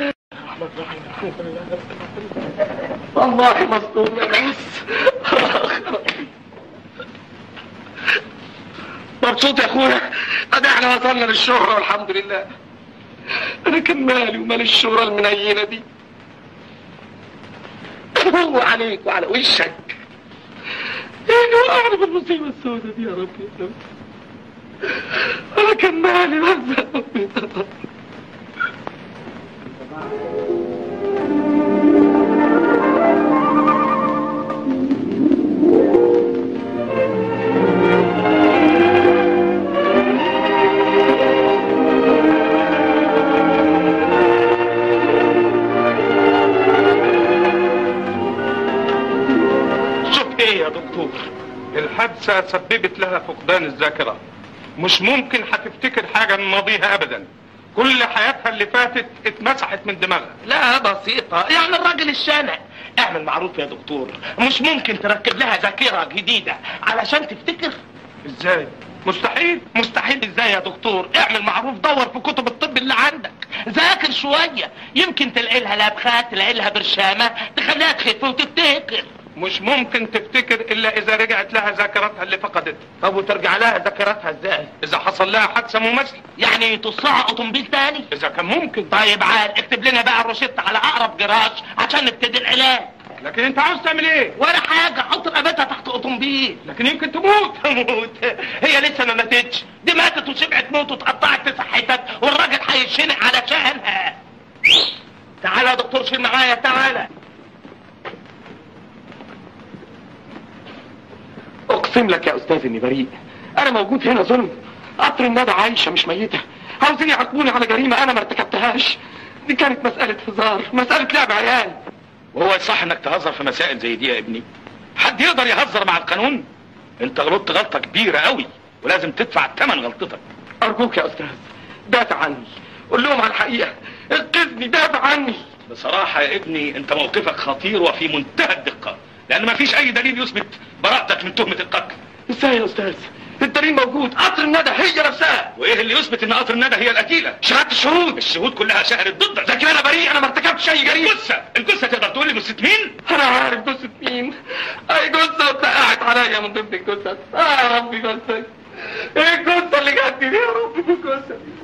والله مصدوم يا ناس مبسوط يا اخويا ادي احنا وصلنا للشهرة والحمد لله انا كان مالي ومال الشهرة المنينة دي وعليك وعلى وشك يعني وقعنا في المصيبة السوداء دي يا رب يا رب انا كان مالي بس شوف ايه يا دكتور الحادثة سببت لها فقدان الذاكرة مش ممكن هتفتكر حاجة من ماضيها أبدا كل حياتها اللي فاتت اتمسحت من دماغها لا بسيطة يعني الراجل الشانع اعمل معروف يا دكتور مش ممكن تركب لها ذاكرة جديدة علشان تفتكر ازاي مستحيل مستحيل ازاي يا دكتور اعمل معروف دور في كتب الطب اللي عندك ذاكر شوية يمكن تلاقي لها لبخات تلاقي لها برشامة تخليها تخف وتفتكر مش ممكن تفتكر الا اذا رجعت لها ذاكرتها اللي فقدتها طب وترجع لها ذاكرتها ازاي اذا حصل لها حادثة مماثلة يعني تصاع اوتومبيل تاني اذا كان ممكن طيب عال اكتب لنا بقى الروشتة على اقرب جراج عشان نبتدي العلاج لكن انت عاوز تعمل ايه ولا حاجة حط رقبتها تحت اوتومبيل لكن يمكن تموت تموت هي لسه ما ماتتش دي ماتت وشبعت موت واتقطعت تسع حتت والراجل هيشنق علشانها تعالى يا دكتور شيل معايا تعالى اقسم لك يا استاذ اني بريء انا موجود هنا ظلم قطر الندى عايشه مش ميته عاوزين يعاقبوني على جريمه انا ما ارتكبتهاش دي كانت مساله هزار مساله لعب عيال وهو صح انك تهزر في مسائل زي دي يا ابني حد يقدر يهزر مع القانون انت غلطت غلطة كبيرة قوي ولازم تدفع ثمن غلطتك ارجوك يا استاذ دافع عني قول لهم على الحقيقه انقذني دافع عني بصراحة يا ابني انت موقفك خطير وفي منتهى الدقة لان مفيش اي دليل يثبت براءتك من تهمة القتل ازاي يا استاذ الدليل موجود قطر الندى هي نفسها وايه اللي يثبت ان قطر الندى هي القتيلة شهاده الشهود الشهود كلها شهدت ضدك لكن انا بريء انا ما ارتكبتش اي جريمه الجثة الجثة تقدر تقول لي جثة مين انا عارف جثه مين اي جثه واتقعت عليا من ضمن الجثث اه يا ربي بس ايه الجثه اللي جت دي يا ربي في الجثه دي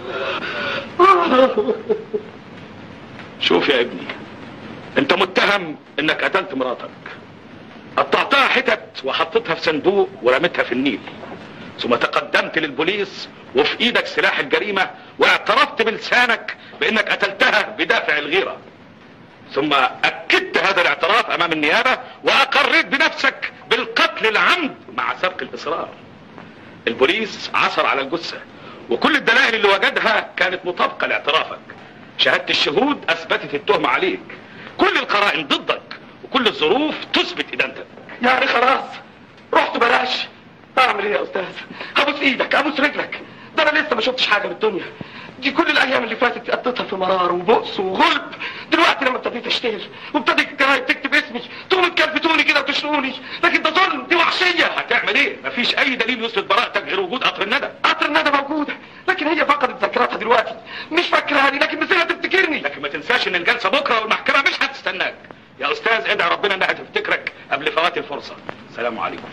شوف يا ابني انت متهم انك قتلت مراتك قطعتها حتت وحطيتها في صندوق ورميتها في النيل ثم تقدمت للبوليس وفي ايدك سلاح الجريمة واعترفت بلسانك بانك قتلتها بدافع الغيرة ثم اكدت هذا الاعتراف امام النيابة واقريت بنفسك بالقتل العمد مع سبق الاصرار البوليس عثر على الجثة وكل الدلائل اللي وجدها كانت مطابقة لاعترافك شهادة الشهود اثبتت التهمة عليك كل القرائن ضدك وكل الظروف تثبت ادانتك يعني خلاص رحت بلاش اعمل ايه يا استاذ ابوس ايدك ابوس رجلك ده انا لسه ما شفتش حاجه من الدنيا دي كل الايام اللي فاتت قضيتها في مرار وبؤس وغلب دلوقتي دلوقتي لما ابتديت اشتهر وابتدت الجرايد تكتب اسمي تقوم تكلفتوني كده وتشنقوني لكن ده ظلم دي وحشيه هتعمل ايه مفيش اي دليل يثبت براءتك غير وجود قطر الندى قطر الندى موجوده لكن هي فقدت ذاكرتها دلوقتي مش فاكراني لكن نسيها تفتكرني لكن ما تنساش ان الجلسه بكره والمحكمه مش هتستناك يا استاذ ادعي ربنا انها تفتكرك قبل فوات الفرصه سلام عليكم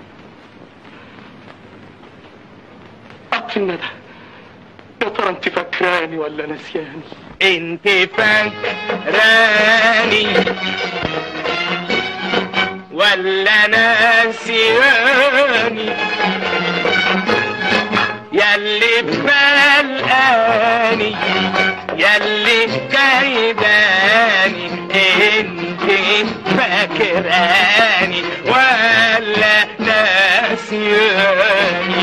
قطر الندى يا ترى انت فاكراني ولا نسياني انت فاكراني ولا ناسياني ياللي بقلقاني ياللي كيداني انت فاكراني ولا ناسياني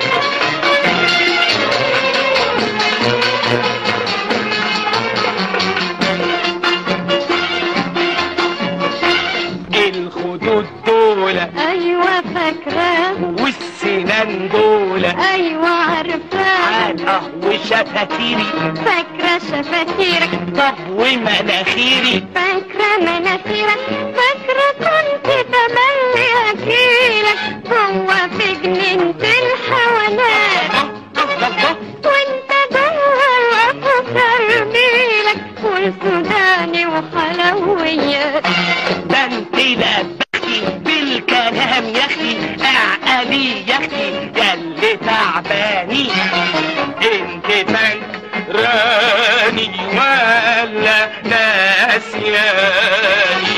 الخدود دولة ايوه فاكراهم والسنان دولة ايوه عارفاهم اه وشفاتيري فاكره شفاتيرك طب ومناخيري فاكره مناخيرك فاكره كنت تملي اكيلك جوه في جنينه الحيوانات وانت جوه القفص ارميلك والسوداني وحلويات ده انت لبختي بالكلام يا اختي اعقلي يا اختي يا اللي تعباني انت فاكراني ولا ناسياني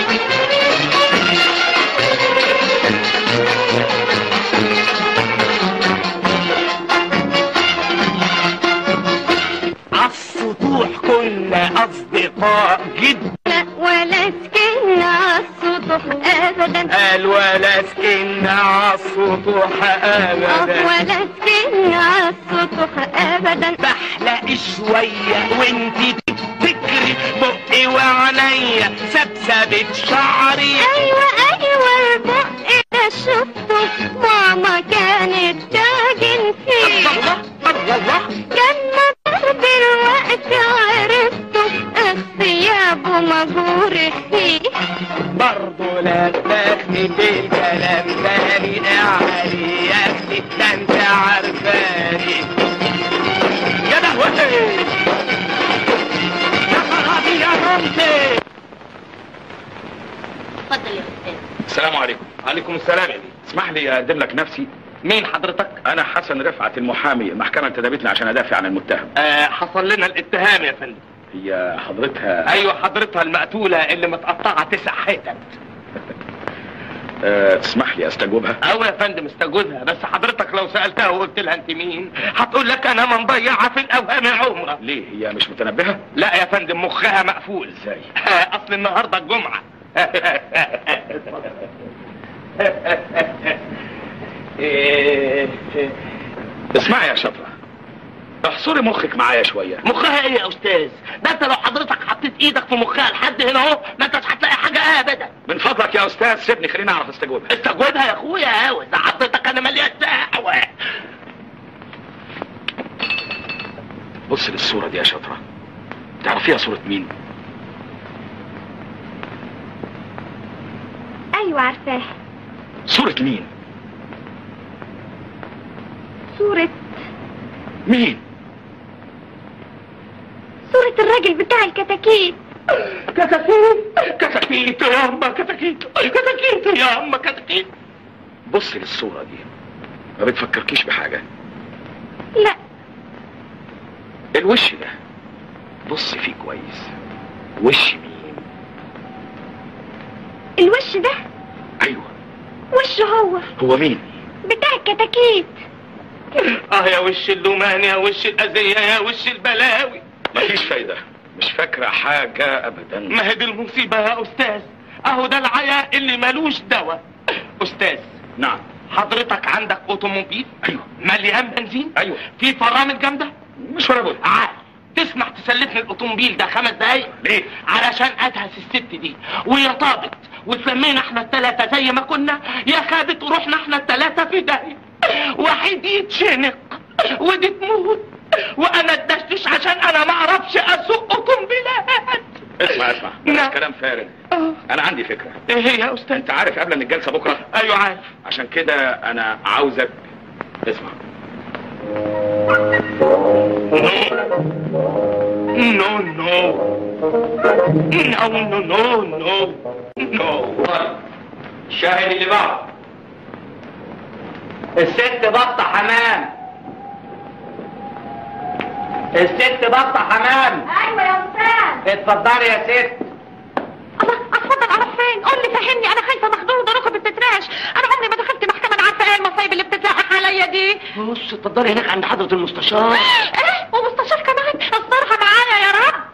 عالسطوح كنا اصدقاء جدا لا ولا سكننا عالسطح ابدا قال ولا سكن عالسطوح آه، ابدا ولا سكننا عالسطح ابدا بحلق شوية وانتي تفتكري بقي وعينيا سبسبة شعري ايوه ايوه البق ده شفته ماما كانت تاجن فيه الله الله الله كان مطر دلوقتي عرفته الثيابه مجور فيه برضه لا تاخدي بالكلام تاني اعلي يا اختي ده انت عارفاني يا لهوي يا خرابي يا مامتي اتفضل يا استاذ السلام عليكم عليكم السلام يا بيه اسمح لي اقدم لك نفسي مين حضرتك انا حسن رفعت المحامي المحكمه انتدبتني عشان ادافع عن المتهم آه حصل لنا الاتهام يا فندم هي حضرتها ايوه حضرتها المقتوله اللي متقطعه تسع حتت أه تسمح لي استجوبها ايوه يا فندم استجوزها بس حضرتك لو سالتها وقلت لها انت مين هتقول لك انا ما مضيعه في الاوهام عمره ليه هي مش متنبهه لا يا فندم مخها مقفول ازاي اصل النهارده الجمعه اسمعي يا شطره احصري مخك معايا شويه مخها ايه يا استاذ ده انت لو حضرتك حطيت ايدك في مخها لحد هنا اهو ما انتش هتلاقي حاجه ابدا من فضلك يا استاذ سيبني خليني اعرف استجوبها استجوبها يا اخويا عاوز ده حضرتك انا مليان دعوه بص للصوره دي يا شطره تعرفيها صوره مين ايوه عارفاه صوره مين صورة مين صورة الراجل بتاع الكتاكيت كتاكيت كتاكيت يا اما كتاكيت كتاكيت يا اما كتاكيت بص للصوره دي ما بتفكركيش بحاجه لا الوش ده بص فيه كويس وش مين الوش ده ايوه وش هو هو مين بتاع الكتاكيت اه يا وش اللومان يا وش الاذيه يا وش البلاوي مفيش فايده مش فاكره حاجه ابدا ما هي دي المصيبه يا استاذ اهو ده العياء اللي ملوش دواء استاذ نعم حضرتك عندك اوتوموبيل ايوه مليان بنزين ايوه في فرامل جامده مش ولا بد عال تسمح تسلفني الاوتوموبيل ده خمس دقايق ليه علشان ادهس الست دي ويا طابت وتسمينا احنا التلاتة زي ما كنا يا خابت ورحنا احنا التلاتة في داهية واحد يتشنق ودي تموت وانا اتدشتش عشان انا ما اعرفش اسوق اوتومبيلات اسمع اسمع بلاش كلام فارغ انا عندي فكره ايه هي يا استاذ انت عارف قبل ان الجلسه بكره ايوه عارف عشان كده انا عاوزك اسمع نو نو نو نو نو نو نو الشاهد اللي بعده الست بطة حمام الست بطة حمام ايوه يا استاذ اتفضلي يا ست الله اتفضل اروح فين قول لي فهمني انا خايفه مخضوضه ركبي بتتراش انا عمري ما دخلت محكمه انا عارفه ايه المصايب اللي بتتلاحق عليا دي بص اتفضلي هناك عند حضرة المستشار ايه ومستشار كمان استرها معايا يا رب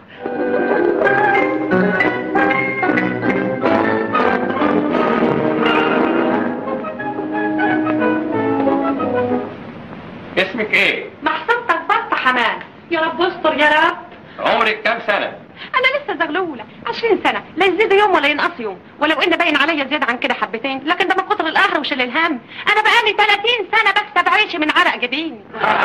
اسمك ايه محسبتك بطه حمام يا رب استر يا رب عمرك كام سنة انا لسه زغلوله 20 سنه لا يزيد يوم ولا ينقص يوم ولو ان باين عليا زياده عن كده حبتين لكن ده من كتر القهر وشل الهم انا بقالي 30 سنه بكسب عيشي من عرق جبيني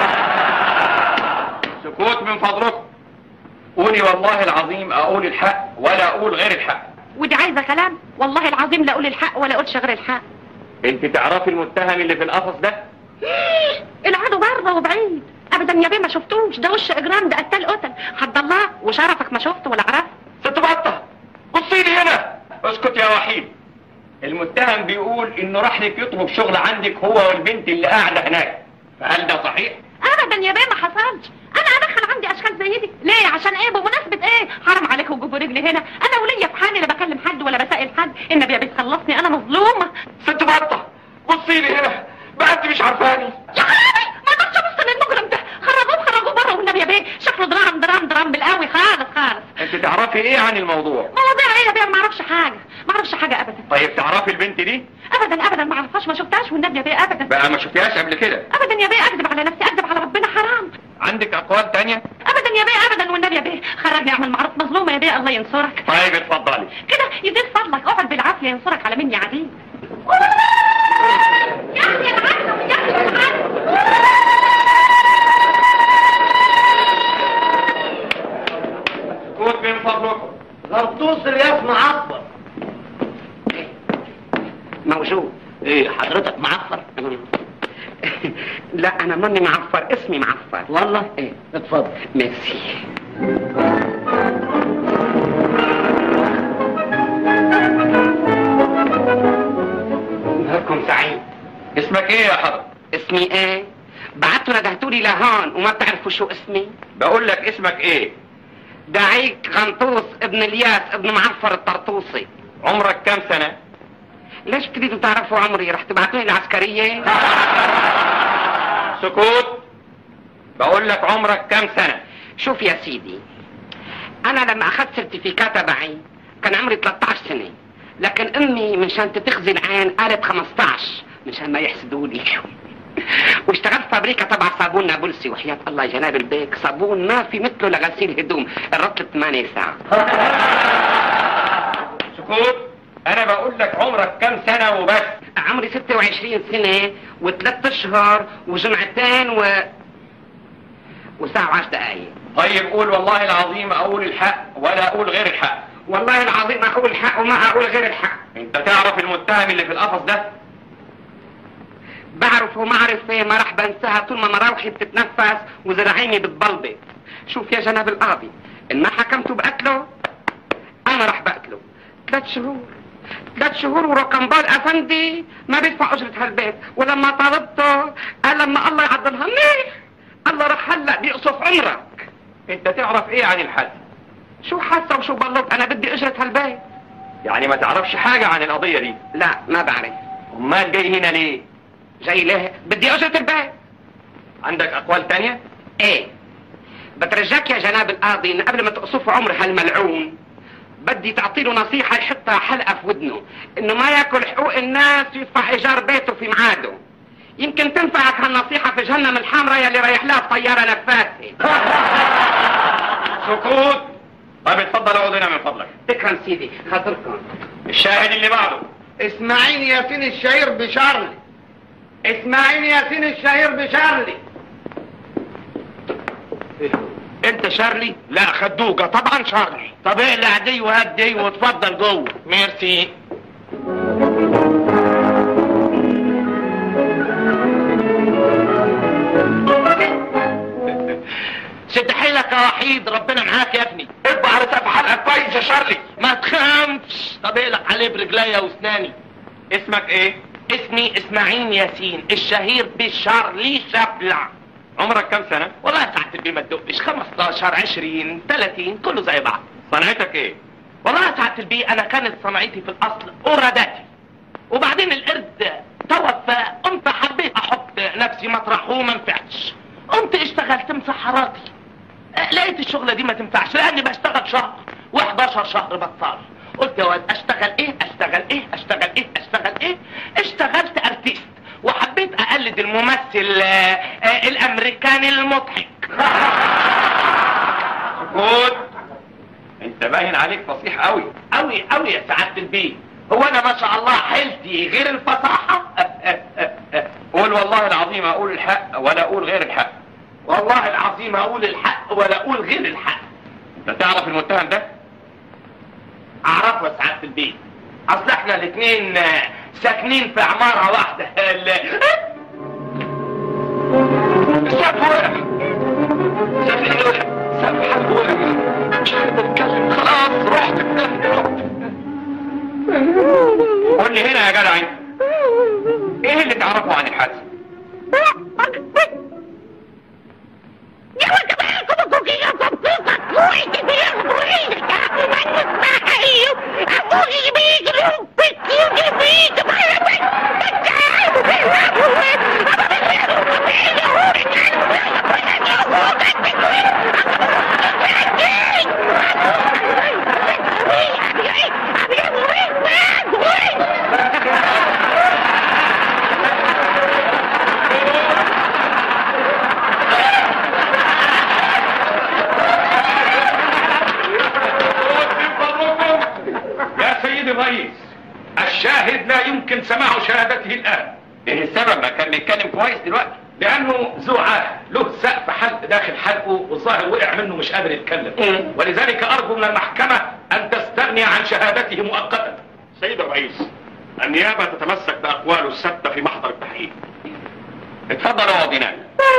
سكوت من فضلكم قولي والله العظيم اقول الحق ولا اقول غير الحق ودي عايزه كلام والله العظيم لا اقول الحق ولا اقولش غير الحق انت تعرفي المتهم اللي في القفص ده العدو بره وبعيد ابدا يا بيه ما شفتوش ده وش اجرام ده قتال قتل حد الله وشرفك ما شفته ولا عرفت ست بطة بصي لي هنا اسكت يا وحيد المتهم بيقول انه راح لك يطلب شغل عندك هو والبنت اللي قاعده هناك فهل ده صحيح؟ ابدا يا بيه ما حصلش انا ادخل عندي اشكال زي دي ليه عشان ايه بمناسبه ايه حرام عليكم وجيبوا رجلي هنا انا وليا في حالي لا بكلم حد ولا بسائل حد النبي يا بيه خلصني انا مظلومه ست بطة بصي لي هنا بقى انت مش عارفاني يا خرابي ما اقدرش ابص للمجرم ده خرجوه خرجوه بره والنبي يا بيه شكله درام درام درام بالقوي خالص خالص انت تعرفي ايه عن الموضوع؟ مواضيع ايه يا بيه ما اعرفش حاجه ما اعرفش حاجه ابدا طيب تعرفي البنت دي؟ ابدا ابدا ما اعرفهاش ما شفتهاش والنبي يا بيه ابدا بقى ما شفتيهاش قبل كده ابدا يا بيه اكذب على نفسي اكذب على ربنا حرام عندك اقوال تانية؟ ابدا يا بيه ابدا والنبي يا بيه خرجني اعمل معروف مظلومه يا بيه الله ينصرك طيب اتفضلي كده يزيد فضلك اقعد بالعافيه ينصرك على مني عديد يا اخي العدل يا اخي العدل سكوت من فضلكم غرطوس الياس معصفر موجود ايه حضرتك معفر لا انا ماني معفر اسمي معفر والله ايه اتفضل ميرسي نهاركم سعيد اسمك ايه يا حضر؟ اسمي ايه بعتوا ندهتولي لهون وما بتعرفوا شو اسمي بقول لك اسمك ايه؟ دعيك غنطوس ابن الياس ابن معفر الطرطوسي عمرك كام سنة؟ ليش تريدوا تعرفوا عمري رح تبعتوني العسكرية سكوت بقول لك عمرك كام سنة؟ شوف يا سيدي انا لما اخذت سيرتيفيكات تبعي كان عمري 13 سنة لكن امي منشان تتخزي العين قالت 15 منشان ما يحسدوني واشتغلت فابريكا تبع صابون نابلسي وحياة الله جناب البيك صابون ما في مثله لغسيل هدوم الرطل 8 ساعة سكوت انا بقول لك عمرك كام سنة وبس عمري 26 سنة وثلاث اشهر وجمعتين و وساعة وعشر دقايق طيب قول والله العظيم اقول الحق ولا اقول غير الحق والله العظيم اقول الحق وما اقول غير الحق انت تعرف المتهم اللي في القفص ده؟ بعرف وما اعرف ايه ما راح بنساها طول ما مراوحي بتتنفس وذراعيني بتبلبط شوف يا جناب القاضي ان ما حكمته بقتله انا راح بقتله ثلاث شهور ثلاث شهور ورقمبال افندي ما بيدفع اجرة هالبيت ولما طالبته قال لما الله يعضلها منيح الله راح هلا بيقصف عمرك انت تعرف ايه عن الحد؟ شو حاسه وشو بلط انا بدي اجرة هالبيت يعني ما تعرفش حاجة عن القضية دي لا ما بعرف امال جاي هنا ليه؟ جاي ليه بدي اجرة البيت عندك اقوال تانية؟ ايه بترجاك يا جناب القاضي ان قبل ما تقصف عمر هالملعون بدي تعطي له نصيحة يحطها حلقة في ودنه انه ما ياكل حقوق الناس ويدفع ايجار بيته في ميعاده يمكن تنفعك هالنصيحة في جهنم الحمراء يلي رايح لها بطيارة نفاثة سكوت طيب اتفضل اقعد هنا من فضلك شكرا سيدي خاطركم الشاهد اللي بعده اسماعيل ياسين الشهير بشارلي اسماعيل ياسين الشهير بشارلي انت شارلي لا خدوجه طبعا شارلي طب اقلع دي وهات دي واتفضل جوه ميرسي شد حيلك يا وحيد ربنا معاك يا ابني ابقى على سقف حلقك كويس يا شارلي ما تخافش طب اقلق عليه برجليا واسناني اسمك ايه اسمي اسماعيل ياسين الشهير بشارلي شابلع عمرك كم سنة؟ والله ساعة البيه ما تدقش 15 20 30 كله زي بعض صنعتك ايه؟ والله ساعة البيه انا كانت صنعتي في الاصل اورداتي وبعدين القرد توفى قمت حبيت احط نفسي مطرحه وما نفعتش قمت اشتغلت مسحراتي أه، لقيت الشغلة دي ما تنفعش لاني بشتغل شهر و11 شهر بطال قلت يا واد اشتغل ايه اشتغل ايه اشتغل ايه اشتغل ايه اشتغلت ارتيست وحبيت اقلد الممثل آه، آه، الامريكاني المضحك سكوت انت باين عليك فصيح قوي قوي قوي يا سعاده البيه هو انا ما شاء الله حيلتي غير الفصاحه قول والله العظيم اقول الحق ولا اقول غير الحق والله العظيم اقول الحق ولا اقول غير الحق انت تعرف المتهم ده اعرفه يا سعاده البيه اصل احنا الاثنين ساكنين في عماره واحده ال- السقف وقع سقف وقع سقف وقع مش هقدر اتكلم خلاص رحت رحت قول لي هنا يا جدع انت ايه اللي تعرفه عن الحادثه يا سيدي الرئيس الشاهد لا يمكن سماع شهادته الان ايه السبب ما كان بيتكلم كويس دلوقتي لانه ذو عاهه له سقف حلق داخل حلقه والظاهر وقع منه مش قادر يتكلم ولذلك ارجو من المحكمه ان تستغني عن شهادته مؤقتا سيد الرئيس النيابه تتمسك باقواله الثابته في محضر التحقيق اتفضل يا وضينان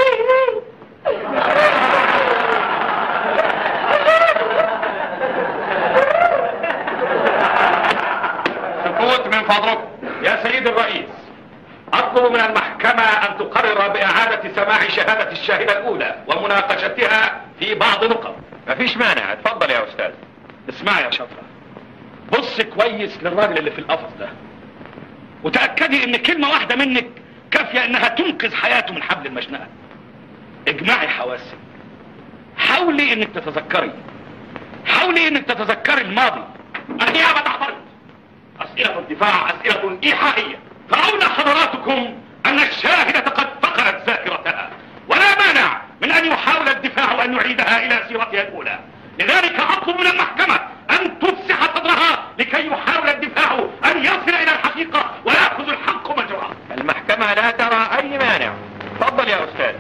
سكوت من فضلك يا سيد الرئيس اطلب من المحكمة ان تقرر باعادة سماع شهادة الشاهدة الاولى ومناقشتها في بعض نقط مفيش مانع اتفضل يا استاذ اسمع يا شطرة بص كويس للراجل اللي في القفص ده وتأكدي ان كلمة واحدة منك كافية انها تنقذ حياته من حبل المشنقة اجمعي حواسك حاولي انك تتذكري حاولي انك تتذكري الماضي النيابة تعترض أسئلة الدفاع أسئلة إيحائية ترون حضراتكم أن الشاهدة قد فقدت ذاكرتها ولا مانع من أن يحاول الدفاع أن يعيدها إلى سيرتها الأولى لذلك أطلب من المحكمة أن تفسح صدرها لكي يحاول الدفاع أن يصل إلى الحقيقة ويأخذ الحق مجراه المحكمة لا ترى أي مانع تفضل يا أستاذ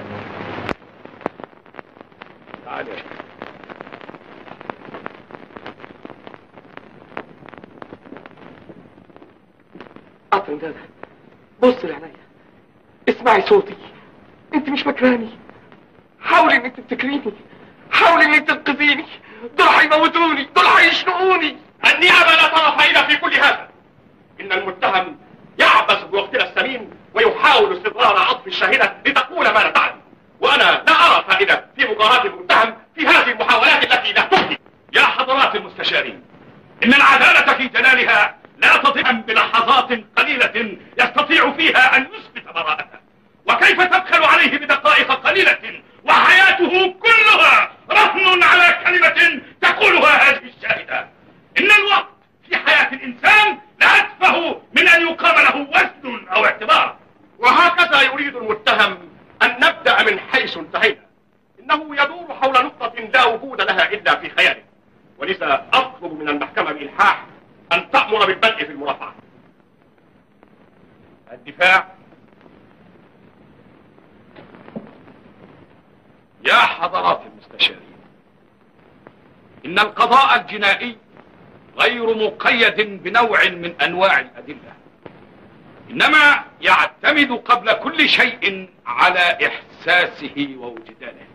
تعال يا شيخ أطرد هذا بص لعينيا اسمعي صوتي انت مش فاكراني حاولي انك تفتكريني حاولي انك تنقذيني دول هيموتوني دول هيشنقوني النيابة لا ترى فائدة في كل هذا إن المتهم يعبث بوقتنا الثمين ويحاول استظهار عطف الشاهدة لتقول ما لا تعلم وأنا لا أرى فائدة في مقارنة المتهم في هذه المحاولات التي لا تفضي يا حضرات المستشارين إن العدالة في جلالها لا تطئا بلحظات قليلة يستطيع فيها أن يثبت براءته وكيف تبخل عليه بدقائق قليلة وحياته كلها رهن على كلمة تقولها هذه الشاهدة إن الوقت في حياة الإنسان لا أتفه من أن يقام له وزن أو اعتبار وهكذا يريد المتهم أن نبدأ من حيث انتهينا إنه يدور حول نقطة لا وجود لها إلا في خياله ولذا أطلب من المحكمة بإلحاح أن تأمر بالبدء في المرافعة الدفاع يا حضرات المستشارين إن القضاء الجنائي غير مقيد بنوع من أنواع الأدلة إنما يعتمد قبل كل شيء على إحساسه ووجدانه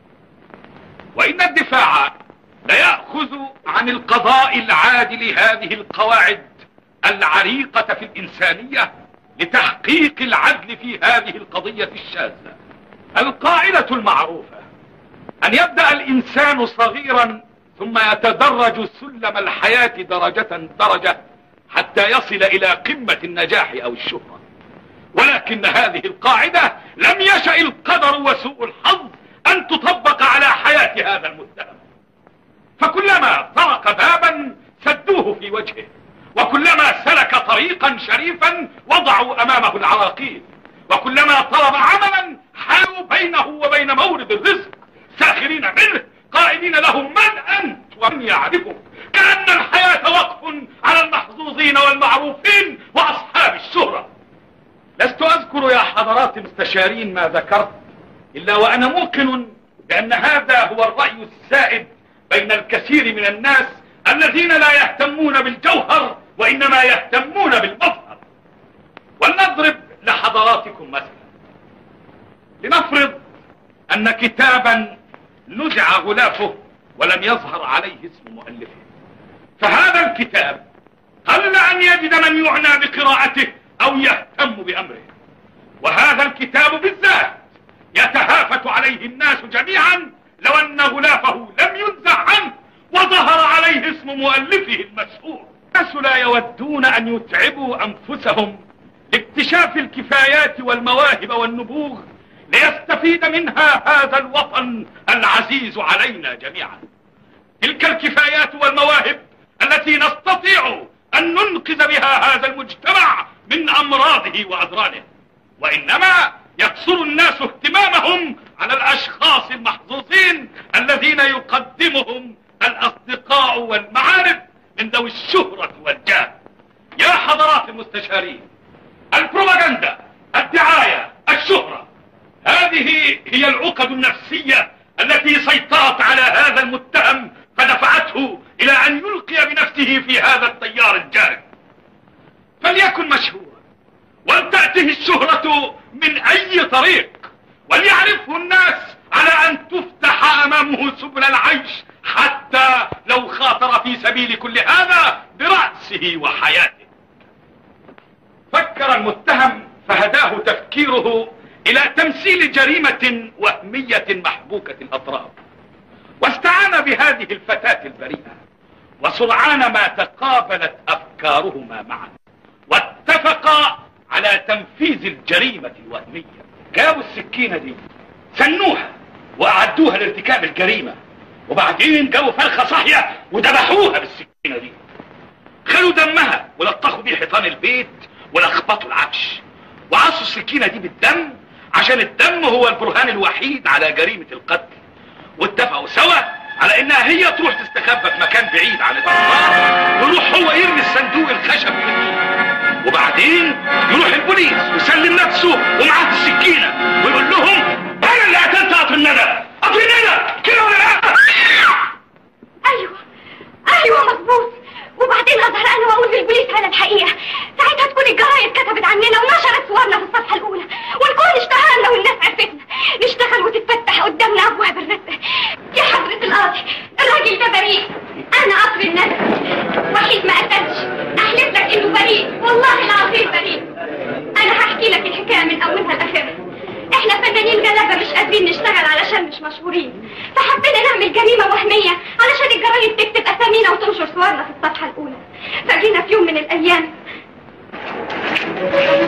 وإن الدفاع لا يأخذ عن القضاء العادل هذه القواعد العريقة في الإنسانية لتحقيق العدل في هذه القضية الشاذة القاعدة المعروفة أن يبدأ الإنسان صغيرا ثم يتدرج سلم الحياة درجة درجة حتى يصل إلى قمة النجاح أو الشهرة ولكن هذه القاعدة لم يشأ القدر وسوء الحظ أن تطبق على حياة هذا المتهم فكلما طرق بابا سدوه في وجهه وكلما سلك طريقا شريفا وضعوا أمامه العراقيل وكلما طلب عملا حالوا بينه وبين مورد الرزق ساخرين منه قائلين له من أنت ومن يعرفك كأن الحياة وقف على المحظوظين والمعروفين وأصحاب الشهرة لست أذكر يا حضرات المستشارين ما ذكرت إلا وأنا موقن بأن هذا هو الرأي السائد بين الكثير من الناس الذين لا يهتمون بالجوهر وإنما يهتمون بالمظهر ولنضرب لحضراتكم مثلا لنفرض أن كتابا نزع غلافه ولم يظهر عليه اسم مؤلفه فهذا الكتاب قل أن يجد من يعنى بقراءته أو يهتم بأمره وهذا الكتاب بالذات يتهافت عليه الناس جميعا لو أن غلافه لم ينزع عنه وظهر عليه اسم مؤلفه المشهور الناس لا يودون أن يتعبوا أنفسهم لاكتشاف الكفايات والمواهب والنبوغ ليستفيد منها هذا الوطن العزيز علينا جميعا تلك الكفايات والمواهب التي نستطيع أن ننقذ بها هذا المجتمع من أمراضه وأضراره وإنما يقصر الناس اهتمامهم على الأشخاص المحظوظين الذين يقدمهم الأصدقاء والمعارف من ذوي الشهرة والجاه يا حضرات المستشارين البروباغندا الدعاية الشهرة هذه هي العقد النفسية التي سيطرت على هذا المتهم فدفعته إلى أن يلقي بنفسه في هذا التيار الجارف فليكن مشهورا ولتأته الشهرة من أي طريق وليعرفه الناس على أن تفتح أمامه سبل العيش حتى لو خاطر في سبيل كل هذا برأسه وحياته فكر المتهم فهداه تفكيره إلى تمثيل جريمة وهمية محبوكة الأطراف واستعان بهذه الفتاة البريئة وسرعان ما تقابلت أفكارهما معا واتفقا على تنفيذ الجريمة الوهمية جابوا السكينة دي سنوها وأعدوها لارتكاب الجريمة وبعدين جابوا فرخة صحية وذبحوها بالسكينة دي خلوا دمها ولطخوا بيه حيطان البيت ولخبطوا العفش وعصوا السكينة دي بالدم عشان الدم هو البرهان الوحيد على جريمة القتل واتفقوا سوا على انها هي تروح تستخبى في مكان بعيد عن الانظار ويروح هو يرمي الصندوق الخشب منه وبعدين يروح البوليس ويسلم نفسه ومعاه السكينة ويقول لهم انا اللي قتلت قطر الندى قطر الندى كده ولا لا ايوه ايوه مظبوط وبعدين اظهر انا واقول للبوليس على الحقيقه ساعتها تكون الجرايد كتبت عننا ونشرت صورنا في الصفحه الاولى ونكون اشتهرنا والناس عرفتنا نشتغل وتتفتح قدامنا ابواب الرزق يا حضره القاضي الراجل ده بريء انا قطر الندى وحيد ما قتلش احلف لك انه بريء والله العظيم بريء انا هحكي لك الحكايه من اولها لاخرها احنا فنانين غلابه مش قادرين نشتغل علشان مش مشهورين فحبينا نعمل جريمه وهميه علشان الجرايد تكتب اسامينا وتنشر صورنا في الصفحه الاولى فجينا في يوم من الايام